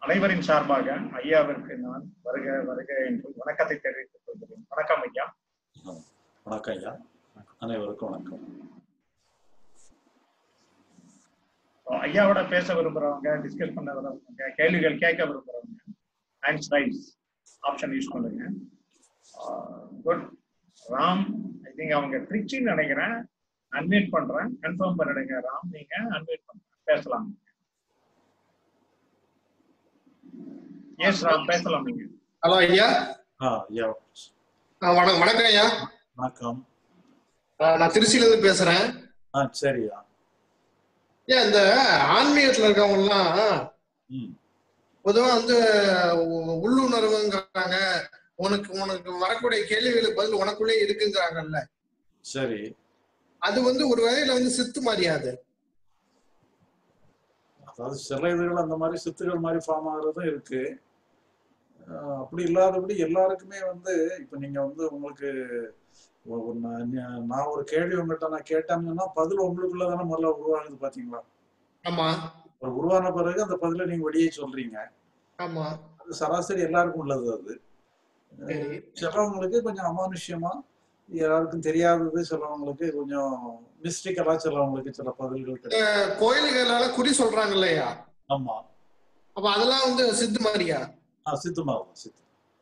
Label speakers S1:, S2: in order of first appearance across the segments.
S1: அனைவரின் சார்பாக ஐயாவிற்கு நான் வருக வருக என்று வணக்கத்தை தெரிவித்துக் கொள்கிறேன் வணக்கம் ஐயா
S2: வணக்கம் ஐயா அனைவருக்கும் வணக்கம்
S1: ஐயாவோட பேச விரும்புறவங்க டிஸ்கஸ் பண்ண விரும்புறவங்க கேள்விகள் கேட்க விரும்புறவங்க ஹேண்ட்ஸ் ரைஸ் ஆப்ஷன் யூஸ் பண்ணுங்க குட் ராம் ஐ திங்க் அவங்க ட்ரிச்சின்னு நினைக்கிறேன் அன்மியூட் பண்றேன் கன்ஃபார்ம் பண்ணிடுங்க ராம் நீங்க அன்மியூட் பண்ணுங்க பேசலாம் எஸ் ராம் பேசலாம் நீங்க
S3: ஹலோ ஐயா
S2: ஆ ஐயா
S3: ஆ, வணக்கம் வணக்கம் ஐயா
S2: வணக்கம்
S3: ஆ, நான் திருச்சியில இருந்து பேசுறேன்
S2: ஆ சரியா
S3: ஐயா இந்த ஆன்மீகத்துல இருக்கவங்க எல்லாம்
S2: ம்
S3: பொதுவா வந்து உ- உள்ளுணர்வுங்கிறாங்க உனக்கு உனக்கு வரக்கூடிய கேள்விகளுக்கு பதில் உனக்குள்ளே இருக்குங்கிறாங்கல்ல
S2: சரி
S3: அது வந்து ஒரு வகையில வந்து சித்து மாறியாது
S2: அதாவது சில இதுகள் அந்த மாதிரி சித்துகள் மாதிரி ஃபார்ம் ஆகுறதும் இருக்கு ஆஹ் அப்படி இல்லாதபடி எல்லாருக்குமே வந்து இப்ப நீங்க வந்து உங்களுக்கு ஒ- ஒரு நான் நீ- நான் ஒரு கேள்வி உங்கள்கிட்ட நான் கேட்டேன்னா பதில் உங்களுக்குள்ள தானே முதல்ல உருவாகுது பாத்தீங்களா
S3: ஆமா
S2: ஒரு உருவான பிறகு அந்த பதிலை நீங்க வெளியே சொல்றீங்க
S3: ஆமா
S2: அது சராசரி எல்லாருக்கும் உள்ளது அது
S3: சரி
S2: சிலவங்களுக்கு கொஞ்சம் அமானுஷ்யமா யாருக்கும் தெரியாதது சிலவங்களுக்கு கொஞ்சம் மிஸ்டிக்கலா சிலவங்களுக்கு சில பதில்கள் கிடைக்கும்
S3: அஹ் கோயில்களால குறி சொல்றாங்க இல்லையா
S2: ஆமா
S3: அப்ப அதெல்லாம் வந்து சித்து மாறியா
S2: ஆ சித்துமாவும் சித்து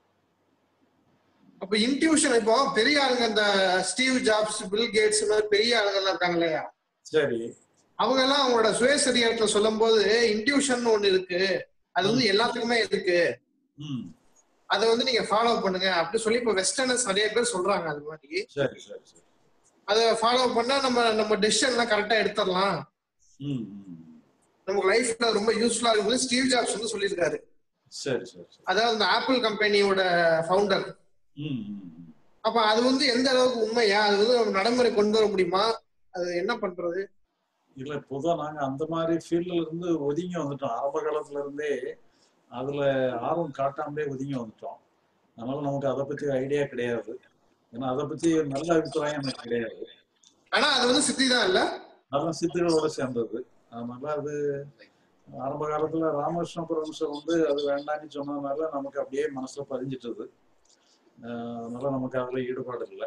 S3: அப்ப இன்ட்யூஷன் இப்போ பெரிய ஆளுங்க இந்த ஸ்டீவ் ஜாப்ஸ் பில் கேட்ஸ் மாதிரி பெரிய ஆளுங்க எல்லாம் இருக்காங்க இல்லையா
S2: சரி
S3: அவங்க எல்லாம் அவங்களோட சுயசரியத்துல சொல்லும் போது இன்ட்யூஷன் ஒண்ணு இருக்கு அது வந்து எல்லாத்துக்குமே இருக்கு
S2: ம்
S3: அதை வந்து நீங்க ஃபாலோ பண்ணுங்க அப்படி சொல்லி இப்ப வெஸ்டர்னர்ஸ் நிறைய பேர் சொல்றாங்க அது மாதிரி
S2: சரி சரி சரி
S3: அதை ஃபாலோ பண்ணா நம்ம நம்ம டெசிஷன் எல்லாம் கரெக்டா எடுத்துடலாம்
S2: ம் ம்.
S3: நமக்கு லைஃப்ல ரொம்ப யூஸ்ஃபுல்லா இருக்கும் ஸ்டீவ் ஜாப்ஸ் வந்து சொல்லியிருக்காரு
S2: சரி சரி சரி
S3: அதாவது இந்த ஆப்பிள் கம்பெனியோட ஃபவுண்டர்
S2: ம் ம் ம்.
S3: அப்ப அது வந்து எந்த அளவுக்கு உண்மையா அது வந்து நம்ம நடைமுறை கொண்டு வர முடியுமா அது என்ன பண்றது
S2: இல்ல பொதுவா நாங்க அந்த மாதிரி ஃபீல்ட்ல இருந்து ஒதுங்கி வந்துட்டோம் ஆரம்ப காலத்துல இருந்தே அதுல ஆர்வம் காட்டாமலே ஒதுங்கி வந்துட்டோம் அதனால நமக்கு அதை பத்தி ஐடியா கிடையாது ஏன்னா அதை பத்தி நல்ல அபிப்பிராயம் எனக்கு கிடையாது
S3: ஆனா அது வந்து சித்தி தான் இல்ல
S2: அதெல்லாம் சித்துகளோட சேர்ந்தது அதனால அது ஆரம்ப காலத்துல ராமகிருஷ்ண பரமசர் வந்து அது வேண்டாம்னு சொன்னதுனால நமக்கு அப்படியே மனசுல பதிஞ்சிட்டது ஆஹ் அதனால நமக்கு அதுல ஈடுபாடு இல்லை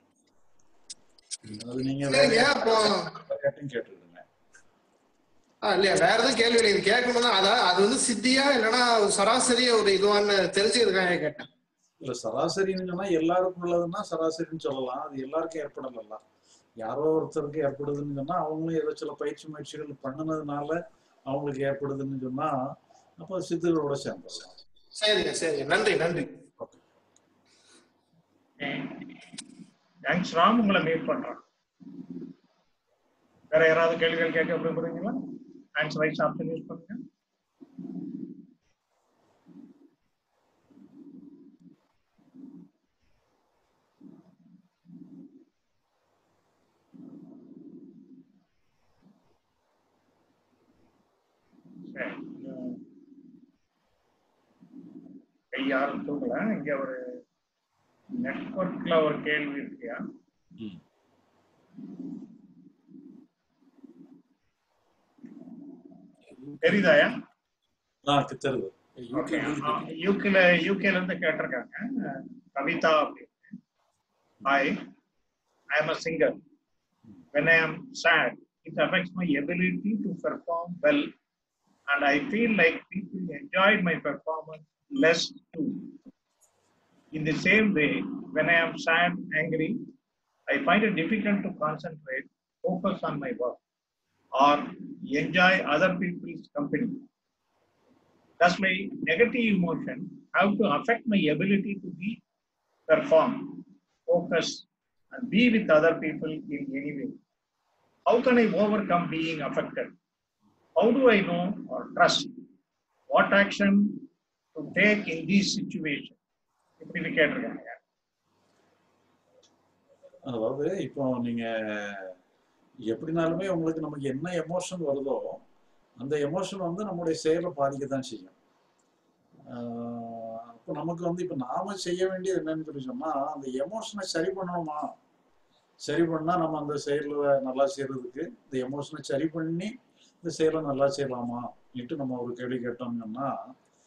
S2: அது நீங்க
S3: சரிங்க அப்போ
S2: கேட்டும் கேட்டுருங்க
S3: ஆ, இல்லையா வேற எதுவும் கேள்வி இல்லை இது கேட்கணும்னா அதான் அது வந்து சித்தியா இல்லைன்னா ஒரு சராசரியா ஒரு இதுவான்னு தெரிஞ்சுக்கிறதுக்காக கேட்டேன்
S2: இல்ல சராசரின்னு சொன்னா எல்லாருக்கும் உள்ளதுன்னா சராசரின்னு சொல்லலாம் அது எல்லாருக்கும் ஏற்படலாம் யாரோ ஒருத்தருக்கு ஏற்படுதுன்னு சொன்னா அவங்களும் ஏதோ சில பயிற்சி முயற்சிகள் பண்ணுனதுனால அவங்களுக்கு ஏற்படுதுன்னு சொன்னா அப்போ சித்தர்களோட சேர்ந்துடலாம்
S3: சரிங்க சரிங்க நன்றி நன்றி
S2: ஓகே
S1: தேங்க்ஸ் ராம் உங்களை மீட் பண்றேன் வேற யாராவது கேள்விகள் கேட்க விரும்புறீங்களா ஹேண்ட்ஸ் ரைஸ் ஆப்ஷன் யூஸ் பண்ணுங்க சரி. இன்னும் கை யாரும் தூக்கல இங்க ஒரு நெட்வொர்க்ல ஒரு கேள்வி இருக்கியா
S2: ம்
S1: தெரியுதாயா
S2: ஆ தெரியுது யூகே
S1: யூகேல யூகேல இருந்து கேட்டிருக்காங்க கவிதா அப்படின்னு hi I am a singer when I am sad, it affects my ability to perform well, and I feel like people enjoyed my performance less too. In the same way, when I am sad, angry, I find it difficult to concentrate, focus on my work, or enjoy other people's company. Does my negative emotion have to affect my ability to be perform, focus, and be with other people in any way? How can I overcome being affected? How do I know or trust what action to take in these situations? இப்படி கேட்டிருக்காங்க
S2: அதாவது இப்போ நீங்க எப்படினாலுமே உங்களுக்கு நமக்கு என்ன emotion வருதோ அந்த எமோஷன் வந்து நம்முடைய செயலை பாதிக்க தான் செய்யும் ஆஹ் அப்போ நமக்கு வந்து இப்போ நாம செய்ய வேண்டியது என்னன்னு சொல்லி சொன்னா அந்த எமோஷனை சரி பண்ணணுமா சரி பண்ணா நம்ம அந்த செயலை நல்லா செய்யறதுக்கு இந்த எமோஷனை சரி பண்ணி இந்த செயலை நல்லா செய்யலாமா நம்ம ஒரு கேள்வி கேட்டோம்னா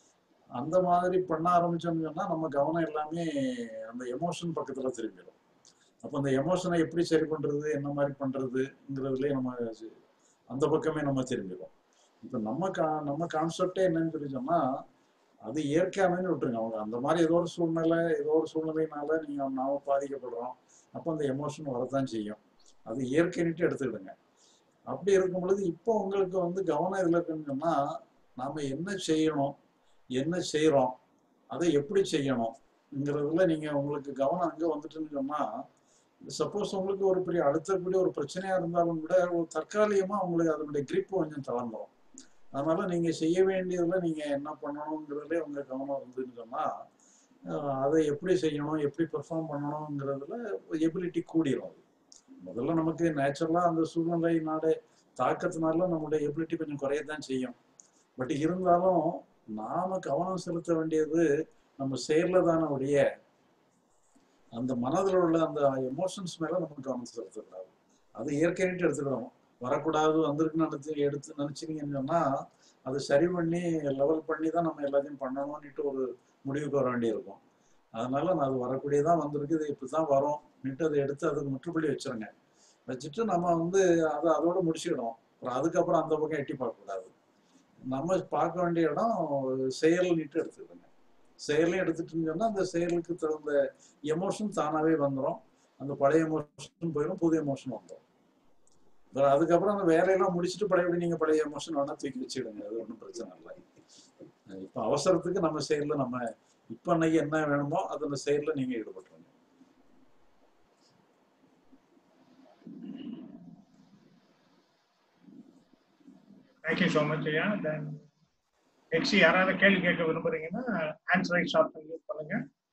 S2: அந்த மாதிரி பண்ண ஆரம்பிச்சோம்னு சொன்னா நம்ம கவனம் எல்லாமே அந்த எமோஷன் பக்கத்துல திரும்பிடும் அப்போ அந்த எமோஷனை எப்படி சரி பண்றது என்ன மாதிரி பண்றதுங்கிறதுலயே நம்ம சி- அந்த பக்கமே நம்ம திரும்பிடும் இப்போ நம்ம கா நம்ம கான்செப்டே என்னன்னு சொல்லி சொன்னா அது இயற்கையானு விட்டுருங்க அவங்க அந்த மாதிரி ஏதோ ஒரு சூழ்நிலை ஏதோ ஒரு சூழ்நிலையினால நீங்க நாம பாதிக்கப்படுறோம் அப்போ அந்த எமோஷன் வரத்தான் செய்யும் அது இயற்கைன்ட்டு எடுத்துக்கிடுங்க அப்படி இருக்கும் பொழுது இப்போ உங்களுக்கு வந்து கவனம் இதுல இருக்குன்னு சொன்னா நாம என்ன செய்யணும் என்ன செய்றோம் அதை எப்படி செய்யணும்ங்கிறதுல நீங்க உங்களுக்கு கவனம் அங்க வந்துட்டுன்னு சொன்னா சப்போஸ் உங்களுக்கு ஒரு பெரிய அடுத்தபடி ஒரு பிரச்சனையா இருந்தாலும் கூட ஒரு தற்காலிகமா உங்களுக்கு அதனுடைய grip கொஞ்சம் தளர்ந்துடும் அதனால நீங்க செய்ய வேண்டியதுல நீங்க என்ன பண்ணணுங்கிறதுல உங்க கவனம் இருந்துன்னு சொன்னா அஹ் அதை எப்படி செய்யணும் எப்படி பெர்ஃபார்ம் பண்ணணுங்கிறதுல எபிலிட்டி கூடிரும் அது முதல்ல நமக்கு நேச்சுரலா அந்த சூழ்நிலையினால தாக்கத்தினால நம்மளுடைய எபிலிட்டி கொஞ்சம் குறையத்தான் செய்யும் பட் இருந்தாலும் நாம கவனம் செலுத்த வேண்டியது நம்ம செயல்ல தானே ஒழிய அந்த மனதில் உள்ள அந்த எமோஷன்ஸ் மேல நம்ம கவனம் செலுத்தக்கூடாது அது இயற்கைன்ட்டு எடுத்துக்கணும் வரக்கூடாது வந்திருக்குன்னு நினைச்சு எடுத்து நினைச்சீங்கன்னு சொன்னா அது சரி பண்ணி லெவல் பண்ணி தான் நம்ம எல்லாத்தையும் பண்ணணும்னுட்டு ஒரு முடிவுக்கு வர வேண்டியிருக்கும் அதனால நான் அது வரக்கூடியதான் வந்திருக்கு இது இப்படிதான் வரும்னுட்டு அதை எடுத்து அதுக்கு முற்றுப்புள்ளி வச்சிருங்க வச்சுட்டு நம்ம வந்து அதை அதோட முடிச்சுக்கிடும் அப்புறம் அதுக்கப்புறம் அந்த பக்கம் எட்டி பார்க்கக்கூடாது நம்ம பார்க்க வேண்டிய இடம் செயல் நீட்டு எடுத்துக்கிடுங்க செயலையும் எடுத்துட்டுன்னு சொன்னா அந்த செயலுக்கு தகுந்த எமோஷன் தானாவே வந்துடும் அந்த பழைய எமோஷன் போயிடும் புது எமோஷன் வந்துடும் அப்புறம் அதுக்கப்புறம் அந்த வேலையெல்லாம் முடிச்சுட்டு பழையபடி நீங்க பழைய எமோஷன் வேணா தூக்கி வச்சுடுங்க அது ஒன்றும் பிரச்சனை இல்லை இப்போ அவசரத்துக்கு நம்ம செயல்ல நம்ம இப்போ அன்னைக்கு என்ன வேணுமோ அது அந்த செயல்ல நீங்க ஈடுபட்டுருங்க
S1: தேங்க்யூ ஸோ மச் ஐயா தென் நெக்ஸ்ட் யாராவது கேள்வி கேட்க விரும்புறீங்கன்னா ஆன்சர் ரைட் ஆப்ஷன் யூஸ் பண்ணுங்க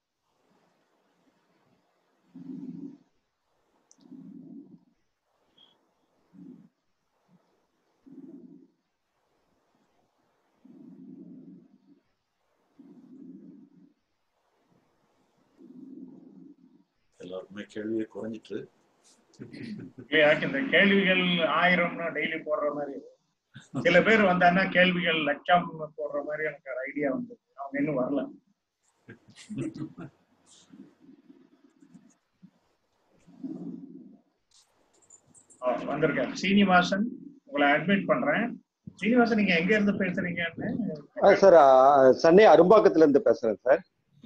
S2: எல்லாருக்குமே கேள்வியே குறைஞ்சிட்டு
S1: இல்லையா இந்த கேள்விகள் ஆயிரம்னு டெய்லி போடுற மாதிரி சில பேர் வந்தாங்கன்னா கேள்விகள் லட்சம் போடுற மாதிரி எனக்கு ஒரு ஐடியா வந்தது அவங்க இன்னும் வரல ஆ, வந்திருக்கேன் சீனிவாசன் உங்களை அட்மிட் பண்றேன் சீனிவாசன் நீங்க எங்க இருந்து பேசுறீங்கன்னு
S4: சார் சென்னை அரும்பாக்கத்துல இருந்து பேசுறேன் சார்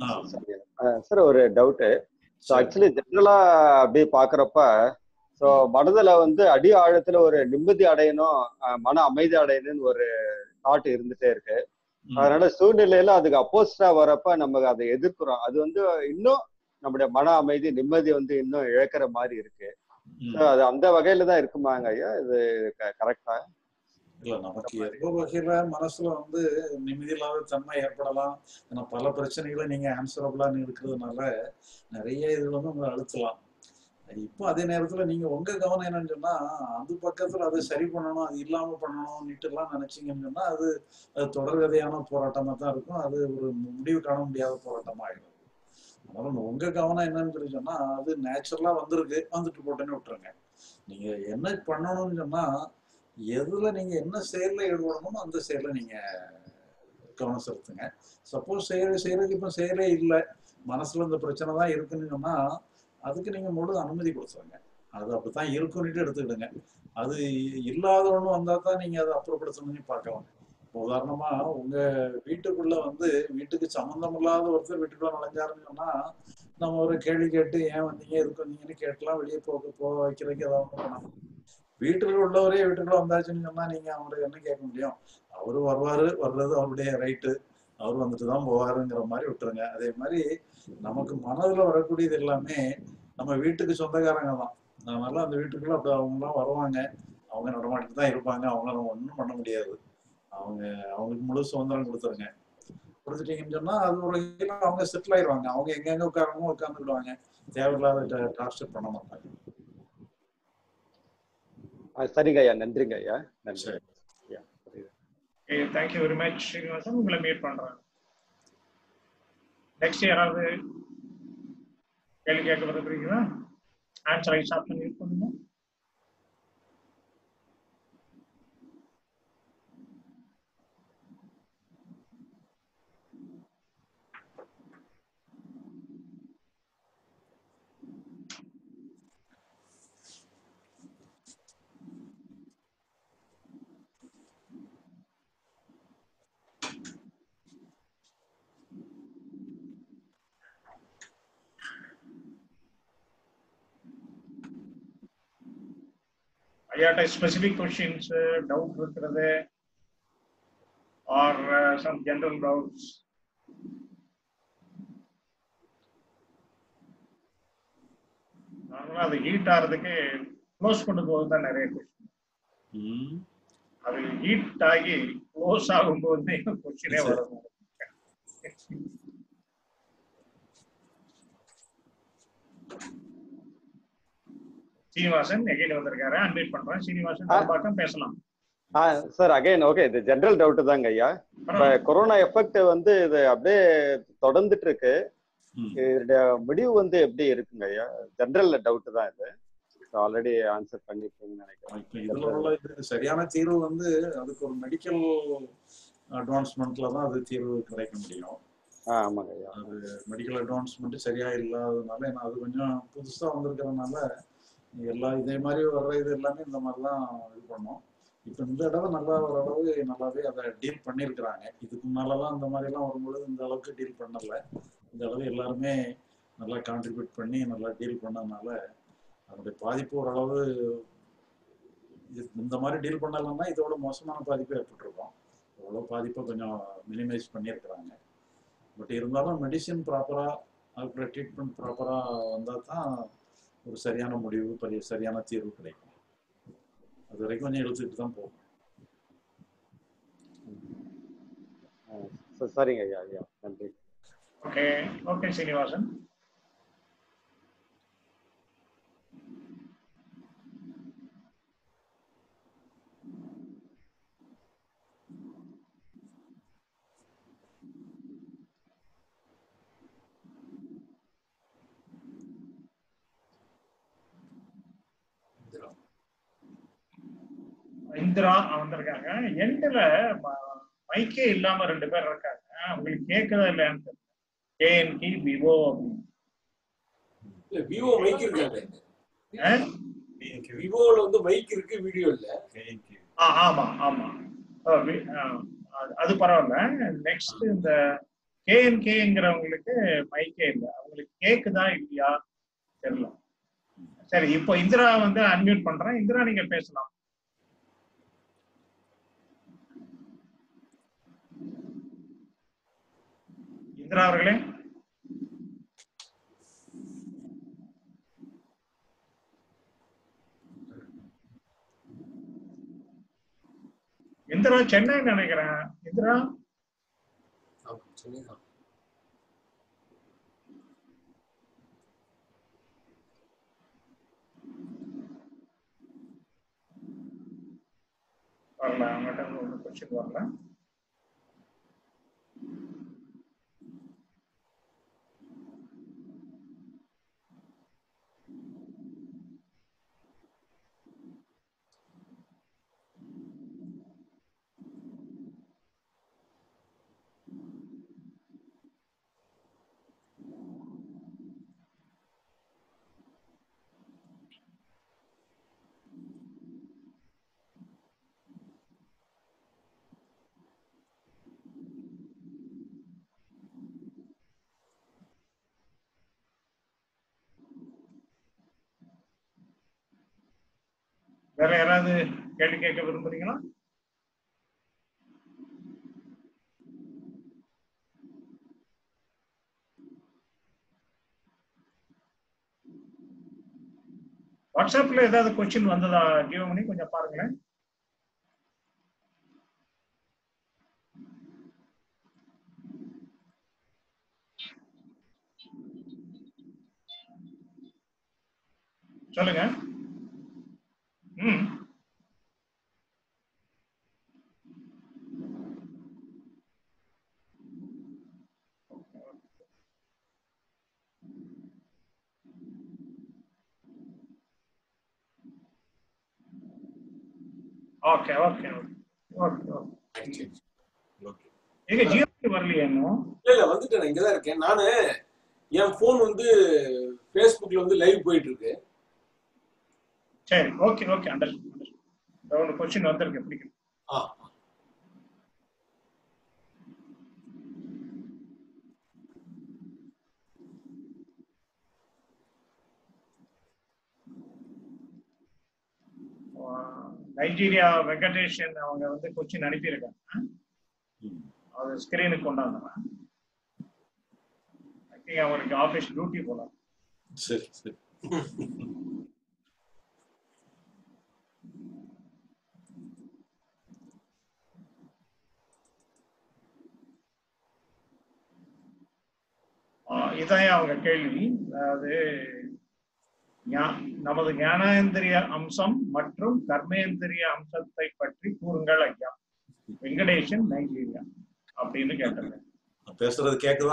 S2: ஆ,
S4: சார் ஒரு டவுட்டு ஸோ ஆக்சுவலி ஜென்ரலா அப்படி பாக்குறப்ப ஸோ மனதுல வந்து அடி ஆழத்துல ஒரு நிம்மதி அடையணும் அஹ், மன அமைதி அடையணும்னு ஒரு தாட் இருந்துட்டே இருக்கு
S2: ம்,
S4: அதனால சூழ்நிலையில அதுக்கு அப்போசிட்டா வரப்ப நம்ம அதை எதிர்க்கிறோம் அது வந்து இன்னும் நம்முடைய மன அமைதி நிம்மதி வந்து இன்னும் இழக்கிற மாதிரி இருக்கு
S2: ம்.
S4: So, அது அந்த வகையில தான் இருக்குமாங்க ஐயா இது கரெக்டா
S2: இல்ல நமக்கு ஏதோ வகையில மனசுல வந்து நிம்மதி இல்லாத தன்மை ஏற்படலாம் ஏன்னா பல பிரச்சனைகளை நீங்க ஆன்சரபிளா இருக்கிறதுனால நிறைய இதுல வந்து உங்களை அழுத்தலாம் இப்போ அதே நேரத்துல நீங்க உங்க கவனம் என்னன்னு சொன்னா அது பக்கத்துல அதை சரி பண்ணணும் அது இல்லாம பண்ணணும்னுட்டு எல்லாம் நினைச்சீங்கன்னு சொன்னா அது அது தொடர்கதையான போராட்டமா தான் இருக்கும் அது ஒரு முடிவு காண முடியாத போராட்டமா ஆயிடும் அதனால உங்க கவனம் என்னன்னு சொல்லி சொன்னா அது நேச்சுரலா வந்திருக்கு வந்துட்டு போட்டேன்னு விட்டுருங்க நீங்க என்ன பண்ணணும்னு சொன்னா எதுல நீங்க என்ன செயல்ல ஈடுபடணுமோ அந்த செயல்ல நீங்க கவனம் செலுத்துங்க சப்போஸ் செயல் செய்யறதுக்கு இப்ப செயலே இல்லை மனசுல இந்த பிரச்சனை தான் இருக்குன்னு சொன்னா அதுக்கு நீங்க முழு அனுமதி கொடுத்துருங்க அது அப்படித்தான் இருக்குன்னுட்டு எடுத்துக்கிடுங்க அது இல்லாத ஒண்ணு வந்தா தான் நீங்க அதை அப்புறப்படுத்தணும்னு பார்க்கலாம் இப்போ உதாரணமா உங்க வீட்டுக்குள்ள வந்து வீட்டுக்கு சம்மந்தம் இல்லாத ஒருத்தர் வீட்டுக்குள்ள நுழைஞ்சாருன்னு சொன்னா நம்ம ஒரு கேள்வி கேட்டு ஏன் வந்தீங்க எதுக்கு வந்தீங்கன்னு கேட்கலாம் வெளியே போக போக வைக்கிறதுக்கு ஏதாவது ஒண்ணு பண்ணலாம் வீட்டுக்குள்ள உள்ளவரே வீட்டுக்குள்ள வந்தாச்சுன்னு சொன்னா நீங்க அவங்களுக்கு என்ன கேட்க முடியும் அவரு வருவாரு வர்றது அவருடைய ரைட்டு அவர் வந்துட்டு தான் போவாருங்கிற மாதிரி விட்டுருங்க அதே மாதிரி நமக்கு மனதுல வரக்கூடியது எல்லாமே நம்ம வீட்டுக்கு சொந்தக்காரங்க தான் அதனால அந்த வீட்டுக்குள்ள அப்படி அவங்கலாம் வருவாங்க அவங்க நடமாட்டிட்டு தான் இருப்பாங்க அவங்க நம்ம ஒன்றும் பண்ண முடியாது அவங்க அவங்களுக்கு முழு சுதந்திரம் கொடுத்துருங்க கொடுத்துட்டீங்கன்னு சொன்னா அது ஒரு வகையில அவங்க செட்டில் ஆயிடுவாங்க அவங்க எங்கெங்க உட்காரமோ உட்காந்துக்கிடுவாங்க தேவையில்லாத டார்ச்சர் பண்ண மாட்டாங்க
S4: அஹ் சரிங்க ஐயா நன்றிங்க ஐயா நன்றி
S2: சரி.
S4: ஐயா புரியுது.
S1: தேங்க்யூ வெரி மச் ஸ்ரீனிவாசன் உங்களை மீட் பண்றேன் நெக்ஸ்ட் யாராவது கேள்வி கேட்க விரும்புறீங்களா ஆன்சர் ஐஸ் ஆப்ஷன் யூஸ் பண்ணுங்க ஐயாட்ட ஸ்பெசிபிக் கொஸ்டின்ஸ் டவுட் இருக்கிறது ஆர் சம் ஜெனரல் டவுட்ஸ் நார்மலா அது ஹீட் ஆகிறதுக்கு க்ளோஸ் கொண்டு போகுது தான் நிறைய கொஸ்டின்
S2: ம்
S1: அது ஹீட் ஆகி க்ளோஸ் ஆகும்போது கொஸ்டினே வரும் சீனிவாசன் எகைன் வந்திருக்காரு அன்வைட் பண்றேன் சீனிவாசன் ஒரு பக்கம் பேசலாம்
S4: ஆ சார் அகைன் ஓகே இது ஜென்ரல் டவுட் தாங்க ஐயா இப்ப கொரோனா எஃபெக்ட் வந்து இது அப்படியே தொடர்ந்துட்டு இருக்கு
S2: ம்.
S4: இதோட முடிவு வந்து எப்படி இருக்குங்க ஐயா ஜென்ரல் டவுட் தான் இது ஆல்ரெடி ஆன்சர் பண்ணிருக்கீங்கன்னு நினைக்கிறேன்
S2: இப்ப இதுல உள்ள இது சரியான தீர்வு வந்து அதுக்கு ஒரு மெடிக்கல் அட்வான்ஸ்மெண்ட்ல தான் அது தீர்வு கிடைக்க முடியும்
S4: ஆ ஆமாங்க ஐயா
S2: அது மெடிக்கல் அட்வான்ஸ்மெண்ட் சரியா இல்லாததுனால ஏன்னா அது கொஞ்சம் புதுசா வந்திருக்கிறதுனால எல்லா இதே மாதிரி வர்ற இது எல்லாமே இந்த மாதிரி தான் இது பண்ணோம் இப்போ இந்த தடவை நல்லா ஓரளவு நல்லாவே அதை டீல் பண்ணியிருக்கிறாங்க இதுக்கு முன்னாலலாம் இந்த மாதிரிலாம் வரும்பொழுது இந்த அளவுக்கு டீல் பண்ணல இந்த அளவு எல்லாருமே நல்லா கான்ட்ரிபியூட் பண்ணி நல்லா டீல் பண்ணதுனால அதனுடைய பாதிப்பு ஓரளவு இது இந்த மாதிரி டீல் பண்ணலன்னா இதோட மோசமான பாதிப்பு ஏற்பட்டிருக்கும் ஓரளவு பாதிப்பை கொஞ்சம் மினிமைஸ் பண்ணியிருக்கிறாங்க பட் இருந்தாலும் மெடிசின் ப்ராப்பராக அதுக்குள்ள ட்ரீட்மெண்ட் ப்ராப்பராக வந்தால் தான் ஒரு சரியான முடிவு பெரிய சரியான தீர்வு கிடைக்கும் அது வரைக்கும் கொஞ்சம் இழுத்துட்டு தான் போகும்
S4: ஆ, ச- சரிங்க ஐயா ஐயா நன்றி
S1: ஓகே ஓகே சீனிவாசன் இந்திரா வந்திருக்காங்க எண்ட்ல மைக்கே இல்லாம ரெண்டு பேர் இருக்காங்க அவங்களுக்கு கேட்குதா இல்லையான்னு தெரியல ஏஎன்கி விவோ அப்படின்னு
S5: இல்ல விவோ மைக் இருக்காங்க
S1: ஆ?
S5: விவோல வந்து மைக் இருக்கு வீடியோ இல்ல
S1: ஆ, ஆமா ஆமா ஆ, வி- ஆ, அது- அது பரவாயில்ல நெக்ஸ்ட் இந்த கேஎன்கேங்கிறவங்களுக்கு மைக்கே இல்லை அவங்களுக்கு கேக்குதா இல்லையா தெரியல சரி இப்போ இந்திரா வந்து அன்மியூட் பண்றேன் இந்திரா நீங்க பேசலாம் இந்திரா அவர்களே இந்திரா சென்னை நினைக்கிறேன் இந்திரா
S5: ஆமா, சென்னைதான்.
S1: வரல அவங்ககிட்ட இருந்து ஒன்றும் கொஸ்டின் வரல வேற யாராவது கேள்வி கேட்க விரும்புறீங்களா வாட்ஸ்அப்ல ஏதாவது கொஸ்டின் வந்ததா ஜீவமணி கொஞ்சம் பாருங்களேன் சொல்லுங்க ம் ஓகே ஓகே ஓகே ஓகே
S5: சரி, சரி. Okay.
S1: எங்க ஜியோக்கு வரலையா இன்னும்
S5: இல்ல இல்ல வந்துட்டேன் நான் இங்கதான் இருக்கேன் நானு என் போன் வந்து Facebookல வந்து லைவ் போயிட்டு இருக்கு
S1: சரி ஓகே ஓகே அண்டர்ஸ்டாண்ட் ஒரு கொஸ்டின் வந்திருக்கு பிடிக்கும்
S5: ஆ
S1: நைஜீரியா வெங்கடேஷன் அவங்க வந்து கொச்சின் அனுப்பியிருக்காங்க
S2: ம்.
S1: அது ஸ்கிரீனுக்கு கொண்டாந்தவன் ஐ திங்க் அவருக்கு ஆஃபீஸ் டியூட்டி போல
S2: சரி சரி
S1: ஆஹ் இதான் அவங்க கேள்வி அதாவது ஞா- நமது ஞானேந்திரிய அம்சம் மற்றும் கர்மேந்திரிய அம்சத்தை பற்றி கூறுங்கள் ஐயா வெங்கடேஷன் நைஜீரியா அப்படின்னு கேட்டாங்க
S2: நான் பேசுறது கேக்குதா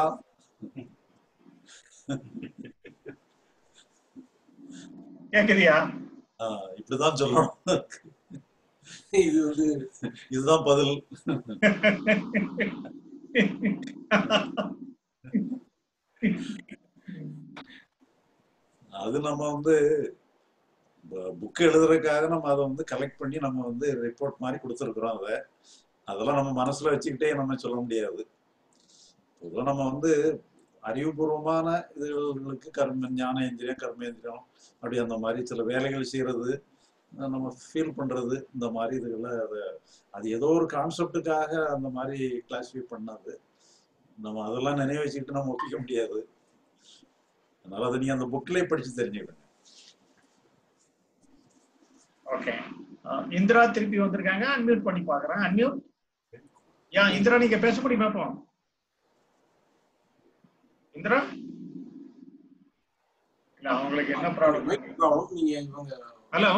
S1: கேக்குதியா
S2: ஆஹ் இப்படிதான் சொல்லணும்
S5: இது வந்து
S2: இதுதான் பதில் அது நம்ம வந்து புக் எழுதுறதுக்காக நம்ம அதை வந்து கலெக்ட் பண்ணி நம்ம வந்து ரிப்போர்ட் மாதிரி கொடுத்துருக்குறோம் அதை அதெல்லாம் நம்ம மனசுல வச்சுக்கிட்டே நம்ம சொல்ல முடியாது பொதுவாக நம்ம வந்து அறிவுபூர்வமான இதுகளுக்கு கர்ம ஞானேந்திரியம் கர்மேந்திரியம் அப்படி அந்த மாதிரி சில வேலைகள் செய்யறது நம்ம ஃபீல் பண்றது இந்த மாதிரி இதுகளை அதை அது ஏதோ ஒரு கான்செப்டுக்காக அந்த மாதிரி கிளாஸிஃபை பண்ணாது நம்ம அதெல்லாம் நினைவு வச்சுக்கிட்டு நம்ம ஒப்பிக்க முடியாது அதனால அதை நீங்க அந்த புக்லயே படிச்சு தெரிஞ்சுக்கிடுங்க
S1: ஓகே இந்திரா திருப்பி வந்திருக்காங்க அன்மியூட் பண்ணி பாக்குறேன் அன்மியூட் யா இந்திரா நீங்க பேச முடியுமா இப்போ இந்திரா இல்ல அவங்களுக்கு என்ன ப்ராப்ளம்
S5: problem. நீங்க இவங்க
S1: ஹலோ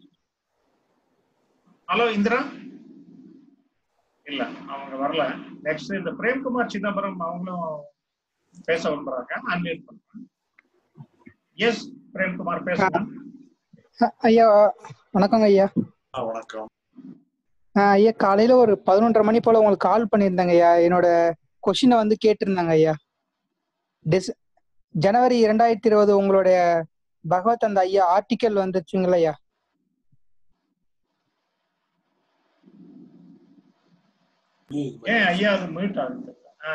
S1: ஹலோ இந்திரா இல்ல அவங்க வரல நெக்ஸ்ட் இந்த பிரேம்குமார் சிதம்பரம் அவங்களும் பேச விரும்புறாங்க அன்மியூட் பண்றேன் எஸ் பிரேம்குமார் பேசுங்க
S6: அ- ஐயா வணக்கங்க ஐயா
S2: ஆ, வணக்கம்
S6: ஆ, ஐயா காலையில ஒரு பதினொன்றரை மணி போல உங்களுக்கு கால் பண்ணியிருந்தேங்க ஐயா என்னோட கொஷினை வந்து கேட்டிருந்தாங்க ஐயா டிஸ் ஜனவரி இரண்டாயிரத்தி இருபது உங்களுடைய பகவத் அந்த ஐயா ஆர்டிக்கல் வந்துச்சுங்களா ஐயா
S1: ஏன் ஐயா அது மியூட் ஆகுது ஆ.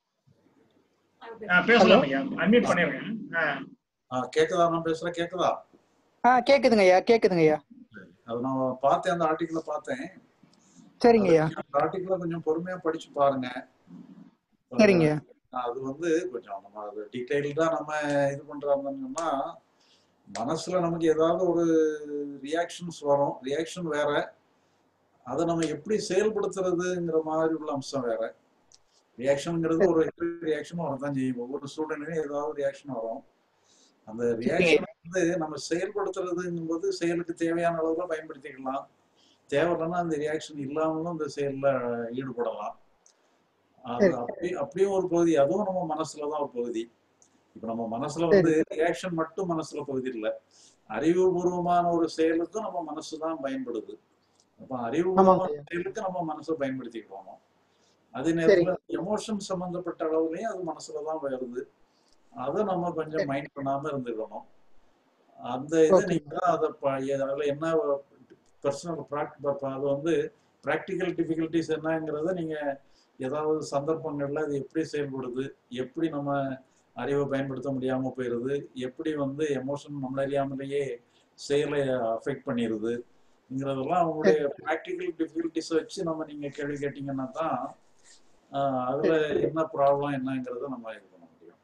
S1: ஆ, பேசலாம் ஐயா அன்மியூட் பண்ணிருக்கேன் ஆ.
S2: ஆ, கேக்குதா நான் பேசுறேன் கேக்குதா
S6: ஆ கேக்குதுங்க ஐயா கேக்குதுங்க ஐயா
S2: அது நான் பார்த்தேன் அந்த ஆர்டிக்கல பார்த்தேன்
S6: சரிங்க ஐயா
S2: அந்த ஆர்டிக்கல கொஞ்சம் பொறுமையா படிச்சு பாருங்க
S6: சரிங்க ஐயா
S2: அது வந்து கொஞ்சம் நம்ம அது டீட்டெயில்டா நம்ம இது பண்றாங்கன்னா மனசுல நமக்கு ஏதாவது ஒரு ரியாக்ஷன்ஸ் வரும் ரியாக்ஷன் வேற அதை நம்ம எப்படி செயல்படுத்துறதுங்கிற மாதிரி உள்ள அம்சம் வேற ரியாக்ஷன்ங்கிறது ஒரு ரியாக்ஷன் வரதான் செய்யும் ஒவ்வொரு ஸ்டூடெண்ட்லையும் ஏதாவது ரியாக்ஷன் வரும் அந்த ரியாக்ஷன் வந்து நம்ம செயல்படுத்துறதுங்கும் போது செயலுக்கு தேவையான அளவுல பயன்படுத்திக்கலாம் தேவையில்லைன்னா அந்த ரியாக்ஷன் இல்லாமலும் அந்த செயல்ல ஈடுபடலாம் அது
S6: சரி.
S2: அப்படி அப்படியும் ஒரு பகுதி அதுவும் நம்ம மனசுலதான் ஒரு பகுதி இப்ப நம்ம மனசுல வந்து ரியாக்ஷன் மட்டும் மனசுல பகுதி இல்ல அறிவுபூர்வமான ஒரு செயலுக்கும் நம்ம மனசுதான் பயன்படுது அப்ப அறிவுபூர்வமான
S6: ஆமாங்க ஐயா.
S2: செயலுக்கு நம்ம மனசை பயன்படுத்திக்கிறோம் அதே நேரத்துல எமோஷன் சம்பந்தப்பட்ட அளவுலயும் அது மனசுலதான் வருது அதை நம்ம கொஞ்சம்
S6: சரி.
S2: மைண்ட் பண்ணாம இருந்துக்கணும் அந்த இதை
S6: Okay.
S2: நீங்க அதை ப- அதுல என்ன பர்சனல் அது வந்து ப்ராக்டிக்கல் டிஃபிகல்ட்டிஸ் என்னங்கிறத நீங்க ஏதாவது சந்தர்ப்பங்கள்ல அது எப்படி செயல்படுது எப்படி நம்ம அறிவை பயன்படுத்த முடியாம போயிருது எப்படி வந்து எமோஷன் நம்மள அறியாமலேயே செயலை அஃபெக்ட் பண்ணிடுதுங்கிறதெல்லாம் அவங்களுடைய ப்ராக்டிக்கல் டிஃபிகல்ட்டிஸ் வச்சு நம்ம நீங்க கேள்வி கேட்டீங்கன்னா தான் ஆஹ் அதுல என்ன ப்ராப்ளம் என்னங்கிறத நம்ம இது பண்ண முடியும்